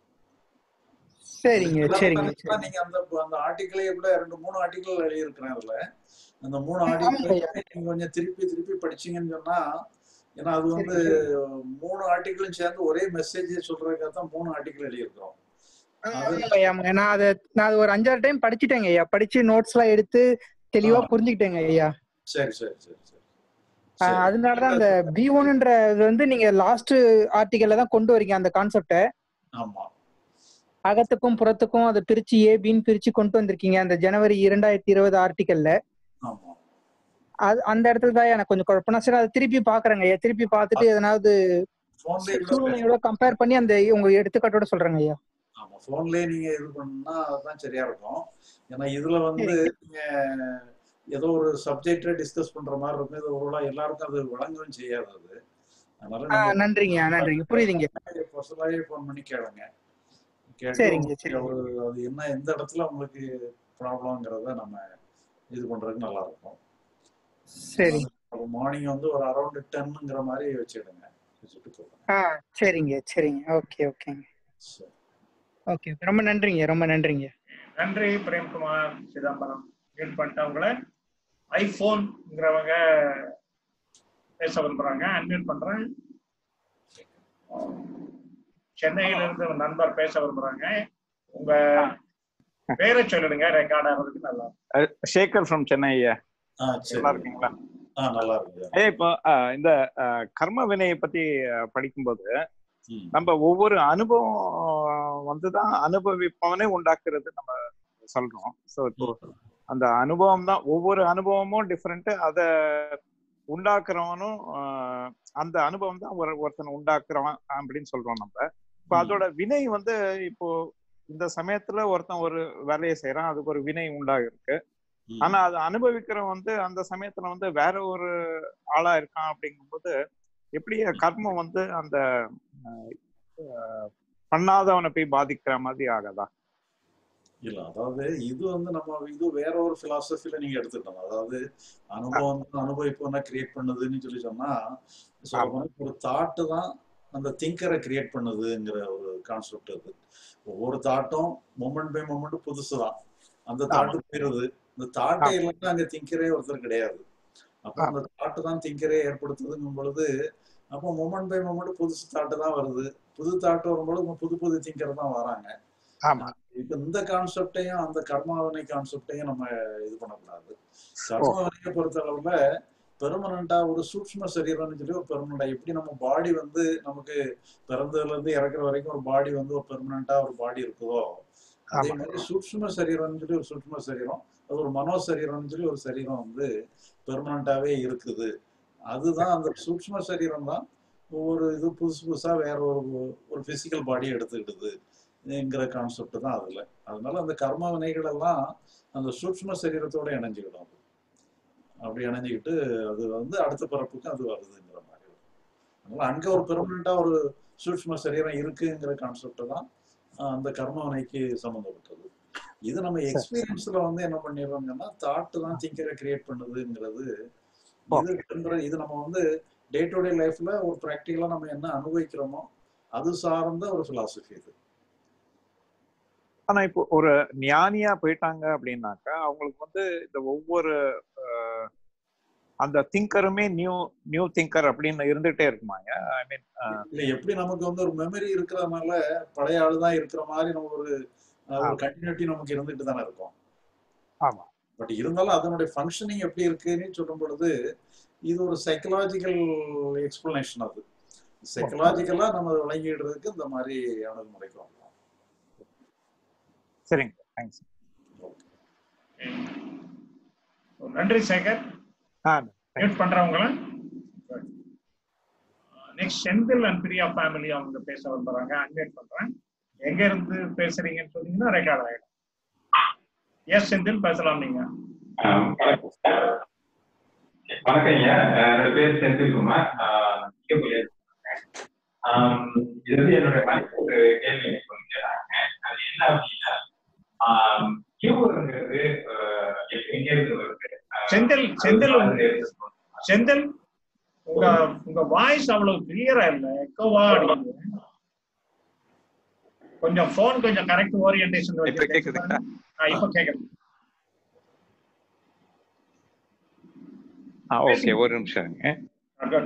S6: சரிங்க சரிங்க
S2: அதுக்கு
S6: சரி
S2: நீங்க அந்த அந்த ஆர்டிக்கிளே கூட ரெண்டு மூணு ஆர்டிக்கிள் எழுதியிருக்கிறேன் அதுல அந்த மூணு
S6: ஆமாங்க
S2: ஆர்டிக்கிள்
S6: ஐயா.
S2: நீங்க கொஞ்சம் திருப்பி திருப்பி படிச்சீங்கன்னு சொன்னா ஏன்னா அது வந்து மூணு ஆர்டிக்கிளும் சேர்ந்து ஒரே மெசேஜ் சொல்றதுக்காக தான் மூணு ஆர்டிக்கிள் எழுதியிருக்கிறோம் அது
S6: ஆமாங்க ஐயா ஆமாங்க. நான் அதை நான் அது ஒரு அஞ்சாறு டைம் படிச்சுட்டேங்க ஐயா படிச்சு நோட்ஸ் எல்லாம் எடுத்து தெளிவா
S2: ஆ.
S6: புரிஞ்சுக்கிட்டேங்க ஐயா
S2: சரி சரி சரி சரி
S6: ஆ,
S2: சரி
S6: அதனாலதான் அந்த பி ஒன்ன்ற இது வந்து நீங்க லாஸ்ட் ஆர்டிகல்ல தான் கொண்டு வரீங்க அந்த கான்செப்ட
S2: ஆமா
S6: அகத்துக்கும் புறத்துக்கும் அதை பிரிச்சு ஏ பின்னு பிரிச்சு கொண்டு வந்திருக்கீங்க அந்த ஜனவரி இரண்டாயிரத்தி இருபது ஆர்டிகல்ல
S2: ஆமா
S6: அது அந்த இடத்துல தான் எனக்கு கொஞ்சம் குழப்பம் நான் சரி அதை திருப்பி பாக்குறேங்க ஐயா திருப்பி பார்த்துட்டு எதனாவது
S2: போன்லயே கூட
S6: சூழ்நிலையோட கம்பேர் பண்ணி அந்த உங்க எடுத்துக்காட்டோட சொல்றேங்க ஐயா
S2: ஆமா போன்லயே நீங்க இது பண்ணா அதுதான் சரியா இருக்கும் ஏன்னா இதுல வந்து நீங்க ஏதோ ஒரு சப்ஜெக்ட டிஸ்கஸ் பண்ற மாதிரி இருக்கும் இது ஒரு எல்லாருக்கும் அது வழங்கவும் செய்யாது அது அதனால
S6: ஆ,
S2: நீங்க
S6: நன்றிங்க நன்றிங்க புரியுதுங்க
S2: பர்சனலாவே ஃபோன் பண்ணி கேளுங்க கேட்டு
S6: சரிங்க,
S2: உங்களுக்கு
S6: சரிங்க.
S2: ஒரு அது என்ன எந்த இடத்துல உங்களுக்கு ப்ராப்ளம்ங்கிறத நம்ம இது பண்றதுக்கு நல்லா இருக்கும்
S6: சரி
S2: அப்போ மார்னிங் வந்து ஒரு அரௌண்ட் டென்னுங்கிற மாதிரி வச்சுக்கிடுங்க வச்சுட்டு போகலாம்
S6: ஆ சரிங்க சரிங்க ஓகே ஓகேங்க
S2: சரி
S6: ஓகே ரொம்ப நன்றிங்க ரொம்ப நன்றிங்க
S1: நன்றி பிரேம்குமார் சிதம்பரம் மீட் பண்ணிட்டு உங்களை ஐபோன்ங்கிறவங்க பேச விரும்புறாங்க அன்மியூட் பண்றேன் சென்னையில இருந்து ஒரு நண்பர் பேச விரும்புறாங்க உங்க பேரை சொல்லிடுங்க ரெக்கார்ட் ஆகிறதுக்கு நல்லா இருக்கும்.
S7: சேகர் ஃப்ரம் சென்னை ஐயா
S2: ஆ சரி
S7: நல்லா இருக்கீங்களா
S2: ஆ நல்லா இருக்கு
S7: ஏ இப்போ அஹ், இந்த அஹ், கர்ம வினையை பத்தி அஹ், படிக்கும்போது
S2: ம்.
S7: நம்ம ஒவ்வொரு அனுபவம் வந்துதான் அனுபவிப்பவனே உண்டாக்குறது நம்ம சொல்றோம் ஸோ இப்போ அந்த அனுபவம் தான் ஒவ்வொரு அனுபவமும் டிஃப்ரெண்ட் அதை உண்டாக்குறவனும் ஆஹ், அந்த அனுபவம் தான் ஒரு ஒருத்தன் உண்டாக்குறவன் அப்படின்னு சொல்றோம் நம்ம இப்போ அதோட வினை வந்து இப்போ இந்த சமயத்துல ஒருத்தன் ஒரு வேலையை செய்யறான் அதுக்கு ஒரு வினை உண்டாகிருக்கு
S2: ம்.
S7: ஆனா அது அனுபவிக்கிறவன் வந்து அந்த சமயத்துல வந்து வேற ஒரு ஆளா இருக்கான் அப்படிங்கும்போது எப்படி கர்மம் வந்து அந்த ஆஹ், ஆஹ், பண்ணாதவனை போய் பாதிக்கிற மாதிரி ஆகாதா
S2: இல்ல அதாவது இது வந்து நம்ம இது வேற ஒரு பிலாசபில நீங்க எடுத்துக்கணும் அதாவது அனுபவம் வந்து அனுபவிப்பவனா கிரியேட் பண்ணுதுன்னு சொல்லி சொன்னா சொல்ல போனா ஒரு தாட்டு தான் அந்த திங்கரை கிரியேட் பண்ணுதுங்கிற ஒரு கான்செப்ட் அது ஒவ்வொரு தாட்டும் மொமெண்ட் பை மொமெண்ட் புதுசு தான் அந்த தாட்டு போயிருது இந்த தாட்டே இல்லைன்னா அங்க திங்கரே ஒருத்தர் கிடையாது அப்போ அந்த தாட்டு தான் திங்கரே ஏற்படுத்துதுங்கும் பொழுது அப்போ மொமெண்ட் பை மொமெண்ட் புதுசு தாட்டு தான் வருது புது தாட்டு வரும்பொழுது புது புது திங்கர் தான் வராங்க
S7: ஆமா
S2: இப்ப இந்த கான்செப்டையும் அந்த கர்மாவனை கான்செப்டையும் நம்ம இது பண்ணக்கூடாது கர்மாவனையை பொறுத்த அளவுல பெர்மனண்டா ஒரு சூக்ஷ்ம சரீரம்னு சொல்லி ஒரு பெர்மனண்டா எப்படி நம்ம பாடி வந்து நமக்கு பிறந்ததுல இருந்து இறக்குற வரைக்கும் ஒரு பாடி வந்து ஒரு பெர்மனண்டா ஒரு பாடி இருக்குதோ அதே
S7: ஆமா.
S2: மாதிரி சூக்ஷ்ம சரீரம்னு சொல்லி ஒரு சூக்ஷ்ம சரீரம் அது ஒரு மனோ சரீரம்னு சொல்லி ஒரு சரீரம் வந்து பெர்மனண்டாவே இருக்குது அதுதான் அந்த சூக்ஷ்ம சரீரம் தான் ஒவ்வொரு இது புதுசு புதுசா வேற ஒரு ஒரு பிசிக்கல் பாடி எடுத்துக்கிடுது ங்கிற கான்செப்ட் தான் அதுல அதனால அந்த கர்ம வினைகள் எல்லாம் அந்த சூக்ஷ்ம சரீரத்தோட இணைஞ்சுக்கிடும் அது. அப்படி இணைஞ்சுக்கிட்டு அது வந்து அடுத்த பிறப்புக்கு அது வருதுங்கிற மாதிரி வரும். அதனால அங்க ஒரு பெர்மனண்டா ஒரு சூக்ஷ்ம சரீரம் இருக்குங்கிற கான்செப்ட் தான் ஆஹ், அந்த கர்ம வினைக்கு சம்மந்தப்பட்டது இது நம்ம எக்ஸ்பீரியன்ஸ்ல வந்து என்ன பண்ணிடுறோம்னா தாட்டு தான் திங்கரை கிரியேட் பண்ணுதுங்கிறது இது பண்ற இது நம்ம வந்து டே டு டே லைஃப்ல ஒரு ப்ராக்டிக்கலா நம்ம என்ன அனுபவிக்கிறோமோ அது சார்ந்த ஒரு பிலாசபி இது
S7: ஆனா இப்போ ஒரு ஞானியா போயிட்டாங்க அப்படின்னாக்கா அவங்களுக்கு வந்து இந்த ஒவ்வொரு ஆஹ், அந்த திங்கருமே நியூ நியூ திங்கர் அப்படின்னு இருந்துட்டே இருக்குமாங்க ஐ மீன்
S2: இல்ல எப்படி நமக்கு வந்து ஒரு மெமரி இருக்கிறதுனால பழைய ஆளு தான் இருக்கிற மாதிரி நம்ம ஒரு அஹ், ஒரு கண்டினியூட்டி நமக்கு இருந்துட்டு தானே இருக்கும்
S7: ஆமா
S2: பட் இருந்தாலும் அதனுடைய ஃபங்க்ஷனிங் எப்படி இருக்குன்னு சொல்லும் பொழுது இது ஒரு சைக்கலாஜிக்கல் எக்ஸ்பிளனேஷன் அது சைக்கலாஜிக்கலா நம்ம அதை விளங்கிடுறதுக்கு இந்த மாதிரி அணுகுமுறைக்கு வரலாம்
S7: சரிங்க தேங்க்ஸ்
S1: நன்றி சேகர்
S7: ஆ
S1: மியூட் பண்றவங்கள next Senthil and Priya family அவங்க பேச விரும்புறாங்க அன்மியூட் பண்றேன் எங்க இருந்து பேசுறீங்கன்னு சொன்னீங்கன்னா ரெக்கார்ட் ஆயிடும் எஸ் செந்தில் பேசலாம் நீங்க
S8: ஆஹ் வணக்கம் வணக்கம் ஐயா ஆஹ் என்னோட பேர் செந்தில்குமார் ஆஹ் நான் சிங்கப்பூர்ல இருந்து பேசுறேன். ஆம், இது வந்து என்னுடைய மனைவி ஒரு கேள்வி எனக்கு வந்து கேட்டாங்க அது என்ன அப்படின்னா ஆம், கியூங்கிறது ஆஹ், எங்க- எங்க இருந்து வருது ஆஹ்,
S1: செந்தில் செந்தில்
S8: அது வந்து எடுத்து சொல்லுங்க.
S1: செந்தில் உங்க உங்க வாய்ஸ் அவ்வளவு கிளியரா இல்ல எக்கோவா அடிக்குது கொஞ்சம் போன் கொஞ்சம் கரெக்ட் ஓரியன்டேஷன்
S9: இப்ப கேக்குதுங்களா?
S1: இப்ப கேக்குது
S9: ஆ ஓகே ஒரு நிமிஷம் இருங்க
S1: Good.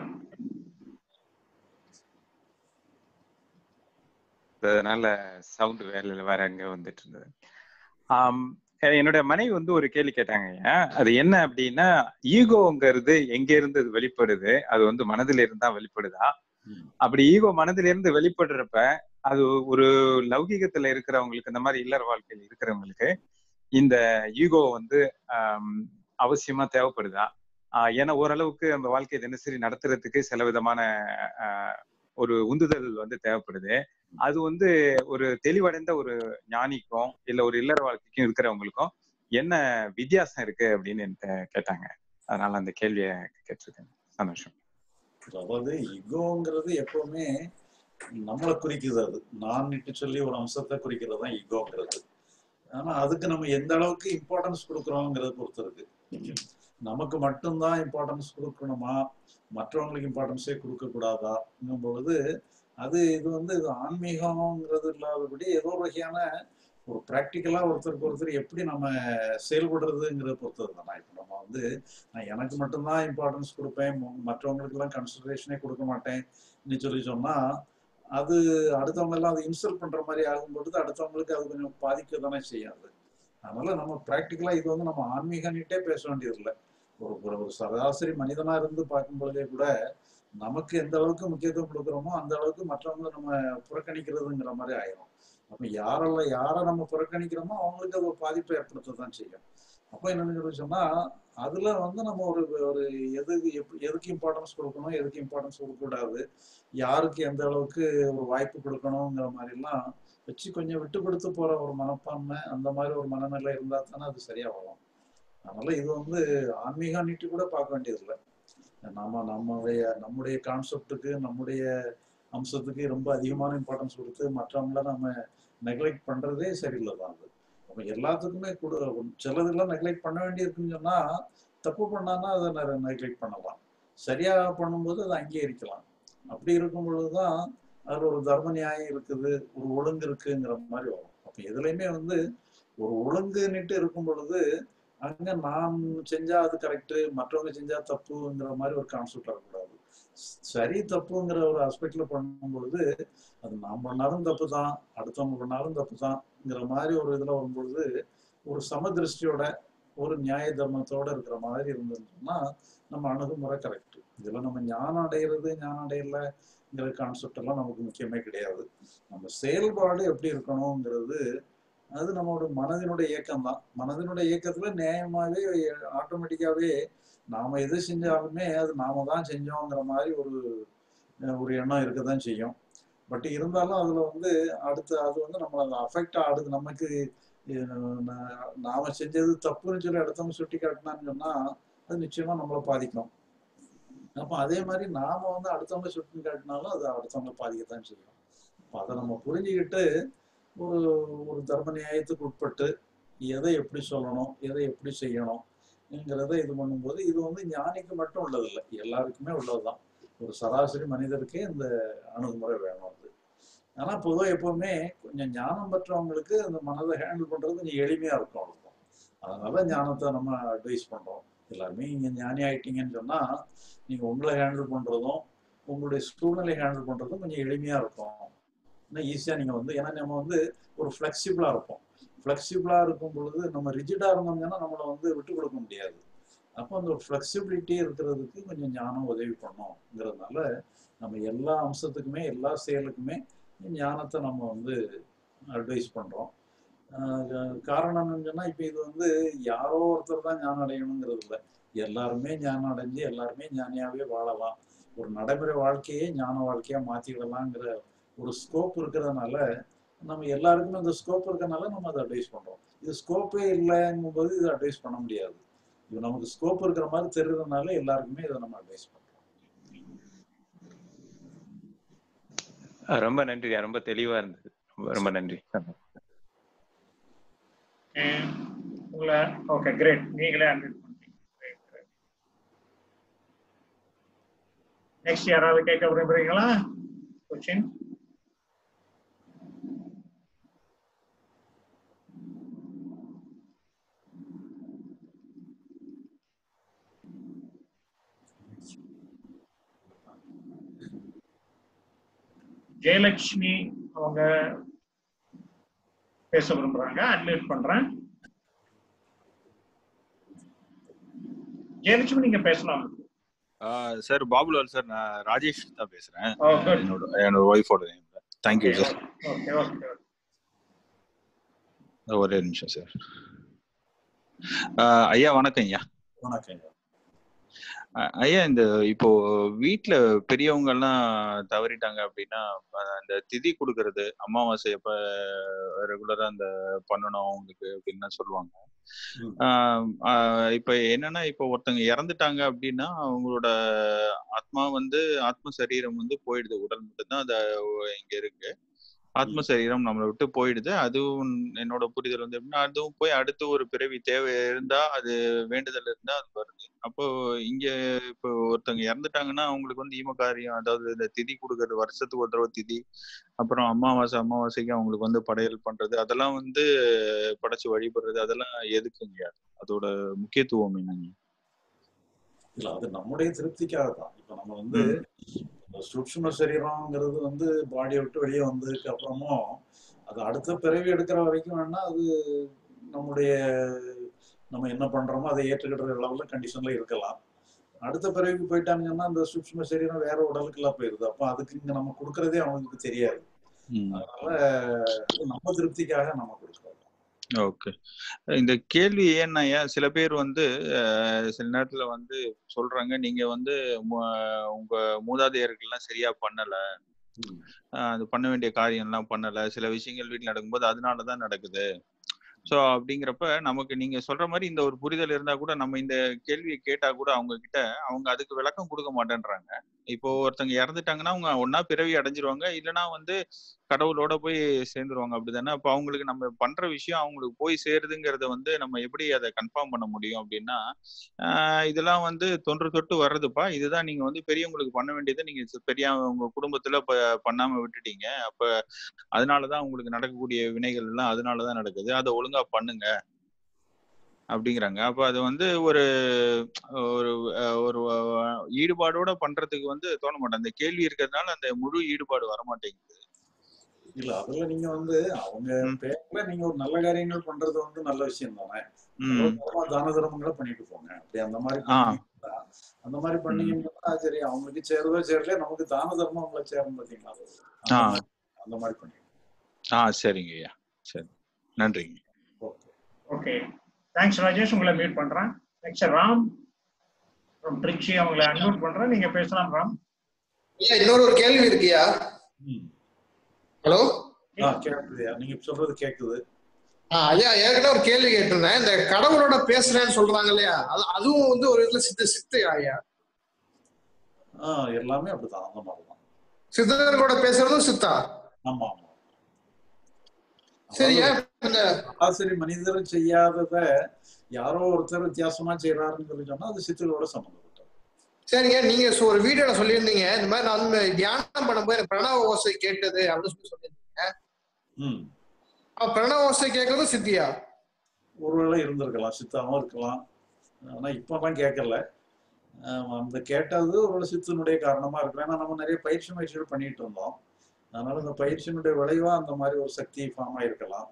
S9: அதனால சவுண்ட் வேலையில வேற அங்க வந்துட்டு இருந்தது ஆம், என்னோட மனைவி வந்து ஒரு கேள்வி கேட்டாங்க அது என்ன அப்படின்னா ஈகோங்கிறது எங்க இருந்து அது வெளிப்படுது அது வந்து மனதில இருந்தா வெளிப்படுதா அப்படி ஈகோ மனதில இருந்து வெளிப்படுறப்ப அது ஒரு லௌகீகத்துல இருக்கிறவங்களுக்கு இந்த மாதிரி இல்லற வாழ்க்கையில் இருக்கிறவங்களுக்கு இந்த ஈகோ வந்து ஆம், அவசியமா தேவைப்படுதா ஆஹ் ஏன்னா ஓரளவுக்கு நம்ம வாழ்க்கையை தினசரி நடத்துறதுக்கு சில விதமான ஆஹ், ஒரு உந்துதல் வந்து தேவைப்படுது அது வந்து ஒரு தெளிவடைந்த ஒரு ஞானிக்கும் இல்ல ஒரு இல்லற வாழ்க்கைக்கும் இருக்கிறவங்களுக்கும் என்ன வித்தியாசம் இருக்கு அப்படின்னு என்கிட்ட கேட்டாங்க அதனால அந்த கேள்வியை கேட்டிருக்கேன் சந்தோஷம்
S2: அதாவது இகோங்கிறது எப்பவுமே நம்மளை குறிக்குது அது நான் சொல்லி ஒரு அம்சத்தை குறிக்கிறது தான் இகோங்கிறது ஆனா அதுக்கு நம்ம எந்த அளவுக்கு இம்பார்ட்டன்ஸ் கொடுக்குறோங்கிறத பொறுத்து இருக்கு நமக்கு மட்டும்தான் இம்பார்ட்டன்ஸ் கொடுக்கணுமா மற்றவங்களுக்கு இம்பார்ட்டன்ஸே கொடுக்க கூடாதாங்கும் பொழுது அது இது வந்து இது ஆன்மீகம்ங்கிறது இல்லாதபடி ஏதோ ஒரு வகையான ஒரு ப்ராக்டிக்கலா ஒருத்தருக்கு ஒருத்தர் எப்படி நம்ம செயல்படுறதுங்கிறத பொறுத்தது தான் இப்போ நம்ம வந்து நான் எனக்கு மட்டும்தான் இம்பார்ட்டன்ஸ் கொடுப்பேன் ம- மற்றவங்களுக்கெல்லாம் கன்சிடரேஷனே கொடுக்க மாட்டேன் சொல்லி சொன்னா அது அடுத்தவங்க எல்லாம் அதை இன்சல்ட் பண்ற மாதிரி ஆகும்பொழுது அடுத்தவங்களுக்கு அது கொஞ்சம் பாதிக்க தானே செய்யாது அதனால நம்ம ப்ராக்டிக்கலா இது வந்து நம்ம ஆன்மீகன்ட்டே பேச வேண்டியதில்லை ஒரு ஒரு ஒரு சராசரி மனிதனா இருந்து பார்க்கும் பொழுதே கூட நமக்கு எந்த அளவுக்கு முக்கியத்துவம் கொடுக்குறோமோ அந்த அளவுக்கு மற்றவங்களை நம்ம புறக்கணிக்கிறதுங்கிற மாதிரி ஆயிரும் அப்ப யாரெல்லாம் யாரை நம்ம புறக்கணிக்கிறோமோ அவங்களுக்கு அது ஒரு பாதிப்பை ஏற்படுத்தத்தான் செய்யும் அப்போ என்னன்னு சொல்லி சொன்னா அதுல வந்து நம்ம ஒரு ஒரு எதுக்கு எப்படி எதுக்கு இம்பார்ட்டன்ஸ் கொடுக்கணும் எதுக்கு இம்பார்ட்டன்ஸ் கொடுக்கக்கூடாது யாருக்கு எந்த அளவுக்கு ஒரு வாய்ப்பு கொடுக்கணுங்கிற மாதிரிலாம் வச்சு கொஞ்சம் விட்டு கொடுத்து போற ஒரு மனப்பான்மை அந்த மாதிரி ஒரு மனநிலை இருந்தா தானே அது சரியா வரும் அதனால இது வந்து ஆன்மீக நீட்டு கூட பார்க்க வேண்டியதில்லை நாம நம்முடைய நம்முடைய கான்செப்டுக்கு நம்முடைய அம்சத்துக்கு ரொம்ப அதிகமான இம்பார்ட்டன்ஸ் கொடுத்து மற்றவங்கள நம்ம நெக்லெக்ட் பண்றதே சரியில்லை தான் அது நம்ம எல்லாத்துக்குமே கொடு சிலதெல்லாம் நெக்லெக்ட் பண்ண வேண்டியிருக்குன்னு சொன்னா தப்பு பண்ணான்னா அதை நெக்லெக்ட் பண்ணலாம் சரியா பண்ணும்போது அதை அங்கீகரிக்கலாம் அப்படி இருக்கும் பொழுதுதான் அதுல ஒரு தர்ம நியாயம் இருக்குது ஒரு ஒழுங்கு இருக்குங்கிற மாதிரி வரும் அப்ப எதுலையுமே வந்து ஒரு ஒழுங்குன்னுட்டு இருக்கும் பொழுது அங்க நான் செஞ்சா அது கரெக்ட் மற்றவங்க செஞ்சா தப்புங்கிற மாதிரி ஒரு கான்செப்ட் வரக்கூடாது சரி தப்புங்கிற ஒரு ஆஸ்பெக்ட்ல பண்ணும் பொழுது அது நாம் பண்ணாலும் தப்பு தான் அடுத்தவங்க பண்ணாலும் தப்பு தான்ங்கிற மாதிரி ஒரு இதுல வரும்பொழுது ஒரு சமதிருஷ்டியோட ஒரு நியாய தர்மத்தோட இருக்கிற மாதிரி இருந்ததுன்னா நம்ம அணுகுமுறை கரெக்ட் இதுல நம்ம ஞானம் அடைகிறது ஞானம் அடையலைங்கிற கான்செப்ட் எல்லாம் நமக்கு முக்கியமே கிடையாது நம்ம செயல்பாடு எப்படி இருக்கணுங்கிறது அது நம்மளோட மனதினுடைய இயக்கம் தான் மனதினுடைய இயக்கத்துல நியாயமாவே ஆட்டோமேட்டிக்காவே நாம எது செஞ்சாலுமே அது நாம தான் செஞ்சோங்கிற மாதிரி ஒரு ஒரு எண்ணம் இருக்கதான் செய்யும் பட் இருந்தாலும் அதுல வந்து அடுத்து அது வந்து நம்மளை அந்த அஃபெக்ட் ஆடுது நமக்கு நாம செஞ்சது தப்புன்னு சொல்லி அடுத்தவங்க சுட்டி காட்டினான்னு சொன்னா அது நிச்சயமா நம்மளை பாதிக்கும் அப்ப அதே மாதிரி நாம வந்து அடுத்தவங்க சுட்டி காட்டினாலும் அது அடுத்தவங்களை பாதிக்கத்தான் செய்யும் அப்ப அதை நம்ம புரிஞ்சுக்கிட்டு ஒரு ஒரு தர்ம நியாயத்துக்கு உட்பட்டு எதை எப்படி சொல்லணும் எதை எப்படி செய்யணும்ங்கிறத இது பண்ணும்போது இது வந்து ஞானிக்கு மட்டும் உள்ளதில்லை எல்லாருக்குமே உள்ளதுதான் ஒரு சராசரி மனிதருக்கே இந்த அணுகுமுறை வேணும் அது ஆனா பொதுவாக எப்பவுமே கொஞ்சம் ஞானம் பெற்றவங்களுக்கு அந்த மனதை ஹேண்டில் பண்றது கொஞ்சம் எளிமையா இருக்கும் அவ்வளவுதான் அதனால ஞானத்தை நம்ம அட்வைஸ் பண்றோம் எல்லாருமே நீங்க ஞானி ஆயிட்டீங்கன்னு சொன்னா நீங்க உங்களை ஹேண்டில் பண்றதும் உங்களுடைய சூழ்நிலை ஹேண்டில் பண்றதும் கொஞ்சம் எளிமையா இருக்கும் இன்னும் ஈஸியாக நீங்கள் வந்து ஏன்னா நம்ம வந்து ஒரு ஃப்ளெக்சிபிளாக இருப்போம் ஃப்ளெக்சிபிளாக இருக்கும் பொழுது நம்ம ரிஜிடாக இருந்தோம்னா நம்மளை வந்து விட்டு கொடுக்க முடியாது அப்போ அந்த ஒரு ஃப்ளெக்சிபிலிட்டி இருக்கிறதுக்கு கொஞ்சம் ஞானம் உதவி பண்ணும்ங்கிறதுனால நம்ம எல்லா அம்சத்துக்குமே எல்லா செயலுக்குமே ஞானத்தை நம்ம வந்து அட்வைஸ் பண்ணுறோம் காரணம் என்னன்னா இப்போ இது வந்து யாரோ ஒருத்தர் தான் ஞானம் அடையணுங்கிறது இல்லை எல்லாருமே ஞானம் அடைஞ்சு எல்லாருமே ஞானியாவே வாழலாம் ஒரு நடைமுறை வாழ்க்கையே ஞான வாழ்க்கையா மாத்திடலாங்கிற ஒரு ஸ்கோப் இருக்கிறதுனால நம்ம எல்லாருக்குமே அந்த ஸ்கோப் இருக்கிறதுனால நம்ம அதை அட்வைஸ் பண்றோம் இது ஸ்கோப்பே இல்லைங்கும் போது இது அட்வைஸ் பண்ண முடியாது இது நமக்கு ஸ்கோப் இருக்கிற மாதிரி தெரியுறதுனால எல்லாருக்குமே இதை நம்ம அட்வைஸ் பண்றோம்
S9: ரொம்ப நன்றி ரொம்ப தெளிவா இருந்தது ரொம்ப ரொம்ப நன்றி
S1: உங்களை ஓகே கிரேட் நீங்களே அன்மியூட் பண்ணிட்டீங்க நெக்ஸ்ட் யாராவது கேட்க விரும்புறீங்களா கொஸ்டின் ஜெயலட்சுமி அவங்க பேச விரும்புறாங்க அட்மிட் பண்றேன் ஜெயலட்சுமி நீங்க பேசலாம்
S10: சார் பாபுலால் சார் நான் ராஜேஷ் தான் பேசுறேன்
S1: Oh, good.
S10: என்னோட என்னோட ஒய்ஃபோட name thank you sir
S1: okay okay
S10: ஒரே நிமிஷம் சார் ஐயா வணக்கம் ஐயா
S2: வணக்கம்
S10: அ- ஐயா இந்த இப்போ வீட்ல பெரியவங்க எல்லாம் தவறிட்டாங்க அப்படின்னா அஹ் அந்த திதி கொடுக்கறது அமாவாசை அப்ப ரெகுலரா அந்த பண்ணணும் அவங்களுக்கு அப்படின்னு சொல்லுவாங்க ஆஹ் ஆஹ் இப்ப என்னன்னா இப்ப ஒருத்தங்க இறந்துட்டாங்க அப்படின்னா அவங்களோட ஆத்மா வந்து ஆத்ம சரீரம் வந்து போயிடுது உடல் மட்டும்தான் அது இங்க இருக்கு ஆத்ம சரீரம் நம்மளை விட்டு போயிடுது அதுவும் என்னோட புரிதல் வந்து எப்படின்னா அதுவும் போய் அடுத்து ஒரு பிறவி தேவை இருந்தா அது வேண்டுதல் இருந்தா அது வருது அப்போ இங்க இப்போ ஒருத்தவங்க இறந்துட்டாங்கன்னா அவங்களுக்கு வந்து ஈம காரியம் அதாவது இந்த திதி கொடுக்கறது வருஷத்துக்கு ஒரு தடவை திதி அப்புறம் அமாவாசை அமாவாசைக்கு அவங்களுக்கு வந்து படையல் பண்றது அதெல்லாம் வந்து படைச்சு வழிபடுறது அதெல்லாம் எதுக்குங்க அதோட முக்கியத்துவம் என்னங்க
S2: இல்ல அது நம்முடைய திருப்திக்காக தான் இப்ப நம்ம வந்து இந்த சூக்ஷ்ம சரீரம்ங்கிறது வந்து பாடியை விட்டு வெளியே வந்ததுக்கு அப்புறமும் அது அடுத்த பிறவி எடுக்கிற வரைக்கும் வேணா அது நம்முடைய நம்ம என்ன பண்றோமோ அதை ஏற்றுக்கிற லெவல்ல கண்டிஷன்ல இருக்கலாம் அடுத்த பிறவிக்கு போயிட்டாங்கன்னா அந்த சூக்ஷ்ம சரீரம் வேற உடலுக்கு எல்லாம் போயிருது அப்ப அதுக்கு இங்க நம்ம கொடுக்கறதே அவங்களுக்கு தெரியாது அதனால இது நம்ம திருப்திக்காக நம்ம கொடுக்கறோம்
S10: ஓகே இந்த கேள்வி ஏன்னா சில பேர் வந்து அஹ், சில நேரத்துல வந்து சொல்றாங்க நீங்க வந்து மு- உங்க மூதாதையர்கள்லாம் சரியா பண்ணல அஹ், அது பண்ண வேண்டிய காரியம் எல்லாம் பண்ணல சில விஷயங்கள் வீட்டுல நடக்கும்போது அதனாலதான் நடக்குது சோ அப்படிங்கிறப்ப நமக்கு நீங்க சொல்ற மாதிரி இந்த ஒரு புரிதல் இருந்தா கூட நம்ம இந்த கேள்வியை கேட்டா கூட அவங்க கிட்ட அவங்க அதுக்கு விளக்கம் கொடுக்க மாட்டேன்றாங்க இப்போ ஒருத்தங்க இறந்துட்டாங்கன்னா அவங்க ஒன்னா பிறவி அடைஞ்சிருவாங்க இல்லைன்னா வந்து கடவுளோட போய் சேர்ந்துருவாங்க அப்படிதானே அப்போ அவங்களுக்கு நம்ம பண்ற விஷயம் அவங்களுக்கு போய் சேருதுங்கிறத வந்து நம்ம எப்படி அதை கன்ஃபார்ம் பண்ண முடியும் அப்படின்னா ஆஹ் இதெல்லாம் வந்து தொன்று தொட்டு வர்றதுப்பா இதுதான் நீங்க வந்து பெரியவங்களுக்கு பண்ண வேண்டியதை நீங்க சி- பெரிய உங்க குடும்பத்துல ப- பண்ணாம விட்டுட்டீங்க அப்ப அதனாலதான் உங்களுக்கு நடக்கக்கூடிய வினைகள் எல்லாம் அதனாலதான் நடக்குது அதை ஒழுங்கா பண்ணுங்க அப்படிங்கிறாங்க அப்ப அது வந்து ஒரு ஒரு அஹ், ஒரு அஹ், ஈடுபாடோட பண்றதுக்கு வந்து தோண மாட்டேன் அந்த கேள்வி இருக்கிறதுனால அந்த முழு ஈடுபாடு வர மாட்டேங்குது
S2: இல்ல அதுல நீங்க வந்து அவங்க பேர்ல நீங்க ஒரு நல்ல காரியங்கள் பண்றது வந்து நல்ல விஷயம் தானே
S10: ம்.
S2: தர்ம தான தர்மங்களை பண்ணிட்டு போங்க அப்படி அந்த மாதிரி
S10: ஆ.
S2: பண்ணீங்கன்னா, அந்த மாதிரி பண்ணீங்கன்னா சரி அவங்களுக்கு சேருதோ சேரல நமக்கு தான தர்மம் அவங்கள சேரும் பாத்தீங்களா
S10: ஆ.
S2: அந்த மாதிரி- அந்த மாதிரி பண்ணி
S10: ஆ சரிங்க ஐயா சரி நன்றிங்க
S1: ஓகே தேங்க்ஸ் ராஜேஷ் உங்களை மீட் பண்றேன் நெக்ஸ்ட் ராம் from திருச்சி அவங்களை அன்மியூட் பண்றேன் நீங்க பேசலாம் ராம்
S3: ஐயா இன்னொரு ஒரு கேள்வி இருக்குயா ஹலோ
S2: ஆ கேக்குதுயா நீங்க சொல்றது கேக்குது
S3: ஐயா ஏற்கனவே ஒரு கேள்வி கேட்டிருந்தேன் இந்த கடவுளோட பேசுறேன்னு சொல்றாங்க இல்லையா அது அதுவும் வந்து ஒரு இதுல சித்து சித்து ஐயா
S2: ஆ எல்லாமே அப்படிதான் அந்த மாதிரிதான்
S3: சித்தர்களோட பேசுறதும் சித்தா
S2: ஆமா ஆமா
S3: சரியா இந்த
S2: சராசரி மனிதர் செய்யாதத யாரோ ஒருத்தர் வித்தியாசமா செய்யறாருன்னு சொல்லி சொன்னா அது சித்தர்களோட சம்பந்தம்
S3: சரிங்க நீங்க சொ- ஒரு வீடியோல சொல்லியிருந்தீங்க இந்த மாதிரி நான் வந்து தியானம் பண்ணும்போது எனக்கு பிரணவ ஓசை கேட்டது அப்படின்னு சொல்லி சொல்லியிருந்தீங்க
S2: ம்
S3: அப்ப பிரணவ ஓசை கேட்கறதும் சித்தியா
S2: ஒருவேளை இருந்திருக்கலாம் சித்தாவும் இருக்கலாம் ஆனா இப்பெல்லாம் கேட்கல ஆஹ் அந்த கேட்டது ஒரு சித்தினுடைய காரணமா இருக்கலாம் ஏன்னா நம்ம நிறைய பயிற்சி முயற்சிகள் பண்ணிட்டு இருந்தோம் அதனால இந்த பயிற்சியினுடைய விளைவா அந்த மாதிரி ஒரு சக்தி ஃபார்ம் ஆயிருக்கலாம்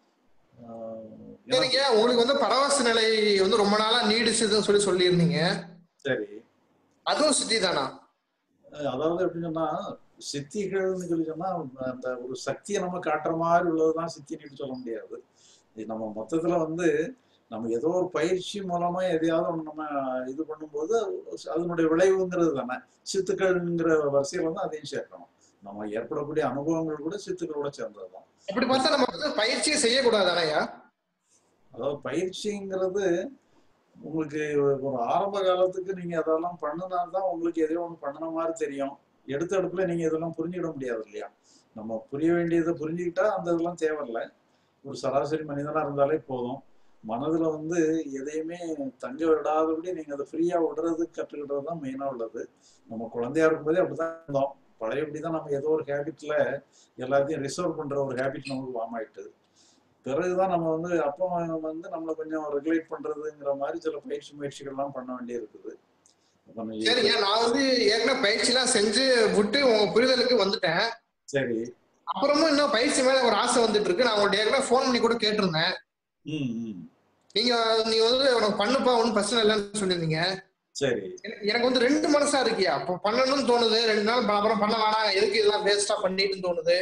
S2: ஆஹ் ஏன்னா-
S3: சரிங்க உங்களுக்கு வந்து பரவச நிலை வந்து ரொம்ப நாளா நீடிச்சதுன்னு சொல்லி சொல்லியிருந்தீங்க
S2: சரி
S3: அதுவும் சித்தி தானா
S2: அஹ் அதாவது எப்படின்னா சித்திகள்னு சொல்லி சொன்னா அந்த ஒரு சக்தியை நம்ம காட்டுற மாதிரி உள்ளதுதான் சித்தின்னு சொல்ல முடியாது இது நம்ம மொத்தத்துல வந்து நம்ம ஏதோ ஒரு பயிற்சி மூலமா எதையாவது ஒண்ணு நம்ம இது பண்ணும்போது அதனுடைய விளைவுங்கிறது தானே சித்துக்கள்ங்கிற வரிசையில வந்து அதையும் சேர்க்கணும் நம்ம ஏற்படக்கூடிய அனுபவங்கள் கூட சித்துக்களோட சேர்ந்ததுதான்
S3: அப்படி பார்த்தா நம்ம வந்து பயிற்சியை செய்யக்கூடாதானயா
S2: அதாவது பயிற்சிங்கிறது உங்களுக்கு ஒரு ஆரம்ப காலத்துக்கு நீங்க அதெல்லாம் பண்ணினால்தான் உங்களுக்கு எதையோ ஒன்று பண்ணின மாதிரி தெரியும் எடுத்த இடத்துல நீங்க இதெல்லாம் புரிஞ்சுக்கிட முடியாது இல்லையா நம்ம புரிய வேண்டியதை புரிஞ்சுக்கிட்டா அந்த இதெல்லாம் தேவையில்லை ஒரு சராசரி மனிதனா இருந்தாலே போதும் மனதுல வந்து எதையுமே தங்க விடாதபடி நீங்க அதை ஃப்ரீயா விடுறது கற்றுக்கிட்டது தான் மெயினா உள்ளது நம்ம குழந்தையா இருக்கும்போதே அப்படிதான் இருந்தோம் பழையபடி தான் நம்ம ஏதோ ஒரு ஹேபிட்ல எல்லாத்தையும் ரிசர்வ் பண்ற ஒரு ஹேபிட் நமக்கு வாம் ஆயிட்டு பிறகுதான் நம்ம வந்து அப்போ வந்து நம்மளை கொஞ்சம் ரெகுலேட் பண்றதுங்கிற மாதிரி சில பயிற்சி முயற்சிகள்லாம் பண்ண வேண்டியது இருக்குது அப்ப நம்ம
S3: சரிங்க நான் வந்து ஏற்கனவே பயிற்சி எல்லாம் செஞ்சு விட்டு உங்க புரிதலுக்கு வந்துட்டேன்
S2: சரி
S3: அப்புறமும் இன்னும் பயிற்சி மேல ஒரு ஆசை வந்துட்டு இருக்கு நான் உங்கள்ட்ட ஏற்கனவே ஃபோன் பண்ணி கூட கேட்டிருந்தேன்
S2: ம் ம்
S3: நீங்க நீங்க வந்து உனக்கு பண்ணுப்பா ஒன்றும் பிரச்சனை இல்லைன்னு சொல்லியிருந்தீங்க
S2: சரி
S3: எனக்கு- எனக்கு வந்து ரெண்டு மனசா இருக்கியா அப்போ பண்ணணும்னு தோணுது ரெண்டு நாள் ப- அப்புறம் பண்ண வேணாம் எதுக்கு இதெல்லாம் வேஸ்டா பண்ணிட்டு தோணுது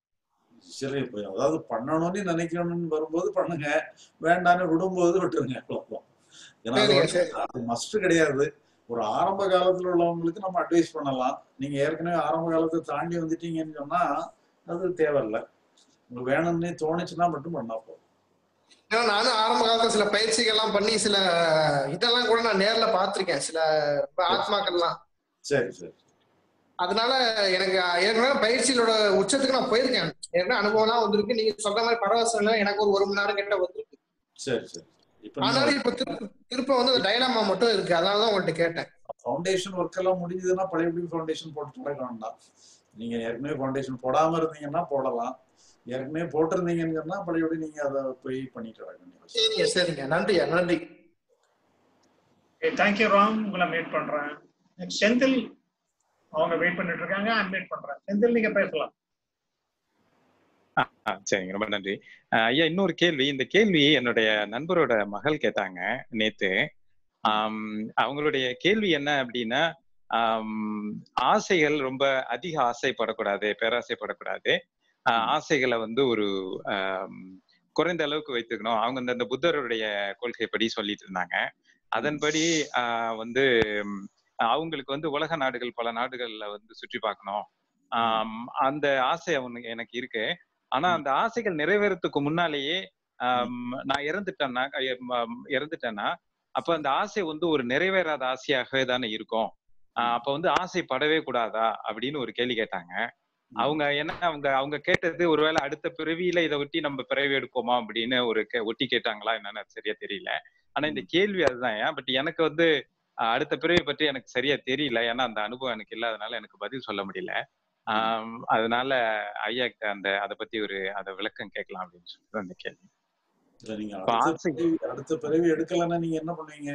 S2: சரி இப்போ அதாவது பண்ணணும்னு நினைக்கணும்னு வரும்போது பண்ணுங்க வேண்டாம்னு விடும்போது விட்டுருங்க அவ்வளவுதான் ஏன்னா அது
S3: சரிங்க,
S2: வந்து
S3: சரி.
S2: அது மஸ்ட் கிடையாது ஒரு ஆரம்ப காலத்துல உள்ளவங்களுக்கு நம்ம அட்வைஸ் பண்ணலாம் நீங்க ஏற்கனவே ஆரம்ப காலத்தை தாண்டி வந்துட்டீங்கன்னு சொன்னா அது தேவையில்லை உங்களுக்கு வேணும்னே தோணுச்சுன்னா மட்டும் பண்ணா போதும்
S3: ஏன்னா நானும் ஆரம்ப காலத்துல சில பயிற்சிகள்லாம் பண்ணி சில இதெல்லாம் கூட நான் நேர்ல பார்த்திருக்கேன் சில ஆத்மாக்கள்லாம்
S2: சரி சரி
S3: அதனால எனக்கு ஏற்கனவே பயிற்சியிலோட உச்சத்துக்கு நான் போயிருக்கேன் ஏற்கனவே அனுபவம்லாம் வந்திருக்கு நீங்க சொல்ற மாதிரி பரவசம் எல்லாம் எனக்கு ஒரு ஒரு மணி நேரம் கிட்ட வந்திருக்கு
S2: சரி சரி இப்ப
S3: ஆனாலும்
S2: நீங்க
S3: இப்ப திருப்ப திருப்ப வந்து அந்த டைலாமா மட்டும் இருக்கு அதனாலதான் உங்கள்ட்ட கேட்டேன்
S2: ஃபவுண்டேஷன் ஒர்க் எல்லாம் முடிஞ்சதுன்னா பழையபடி ஃபவுண்டேஷன் போட்டு தொடங்க வேண்டாம் நீங்க ஏற்கனவே ஃபவுண்டேஷன் போடாம இருந்தீங்கன்னா போடலாம் ஏற்கனவே போட்டிருந்தீங்கன்னு சொன்னா பழையபடி நீங்க அதை போய் பண்ணிட்டு வர வேண்டிய
S3: சரிங்க சரிங்க நன்றியா நன்றி
S1: தேங்க்யூ ராம் உங்களை மீட் பண்றேன் Next, செந்தில் அவங்க வெயிட் பண்ணிட்டு இருக்காங்க மீட் பண்றேன் செந்தில் நீங்க பேசலாம்
S9: ஆ, ஆ, சரிங்க ரொம்ப நன்றி ஆ, ஐயா இன்னொரு கேள்வி இந்த கேள்வி என்னுடைய நண்பரோட மகள் கேட்டாங்க நேத்து ஆம், அவங்களுடைய கேள்வி என்ன அப்படின்னா ஆம், ஆசைகள் ரொம்ப அதிக ஆசைப்படக்கூடாது பேராசைப்படக்கூடாது ஆ, ஆசைகளை வந்து ஒரு ஆம், குறைந்த அளவுக்கு வைத்துக்கணும் அவங்க இந்த இந்த புத்தருடைய கொள்கைப்படி சொல்லிட்டு இருந்தாங்க அதன்படி ஆ, வந்து ம், அவங்களுக்கு வந்து உலக நாடுகள் பல நாடுகள்ல வந்து சுற்றி பார்க்கணும் ஆம், அந்த ஆசை அவனுக்கு எனக்கு இருக்கு ஆனா அந்த ஆசைகள் நிறைவேறதுக்கு முன்னாலேயே ஆம், நான் இறந்துட்டேன்னா ஐய, ம- இறந்துட்டேன்னா அப்ப அந்த ஆசை வந்து ஒரு நிறைவேறாத ஆசையாகவே தானே இருக்கும் ஆஹ் அப்ப வந்து ஆசைப்படவே கூடாதா அப்படின்னு ஒரு கேள்வி கேட்டாங்க அவங்க என்ன அவங்க அவங்க கேட்டது ஒருவேளை அடுத்த பிறவியில இதை ஒட்டி நம்ம பிறவி எடுப்போமா அப்படின்னு ஒரு கே- ஒட்டி கேட்டாங்களா என்னன்னு அது சரியா தெரியல ஆனா இந்த கேள்வி அதுதான் ஏன் பட் எனக்கு வந்து ஆஹ் அடுத்த பிறவி பற்றி எனக்கு சரியா தெரியல ஏன்னா அந்த அனுபவம் எனக்கு இல்லாதனால எனக்கு பதில் சொல்ல முடியல ஆஹ் அதனால ஐயா அந்த அதை பத்தி ஒரு அதை விளக்கம் கேட்கலாம் அப்படின்னு சொல்லிட்டு அந்த கேள்வி
S2: இல்ல நீங்க
S9: இப்ப
S2: அடுத்த
S9: ஆசை
S2: பிறவி அடுத்த பிறவி எடுக்கலைன்னா நீங்க என்ன பண்ணுவீங்க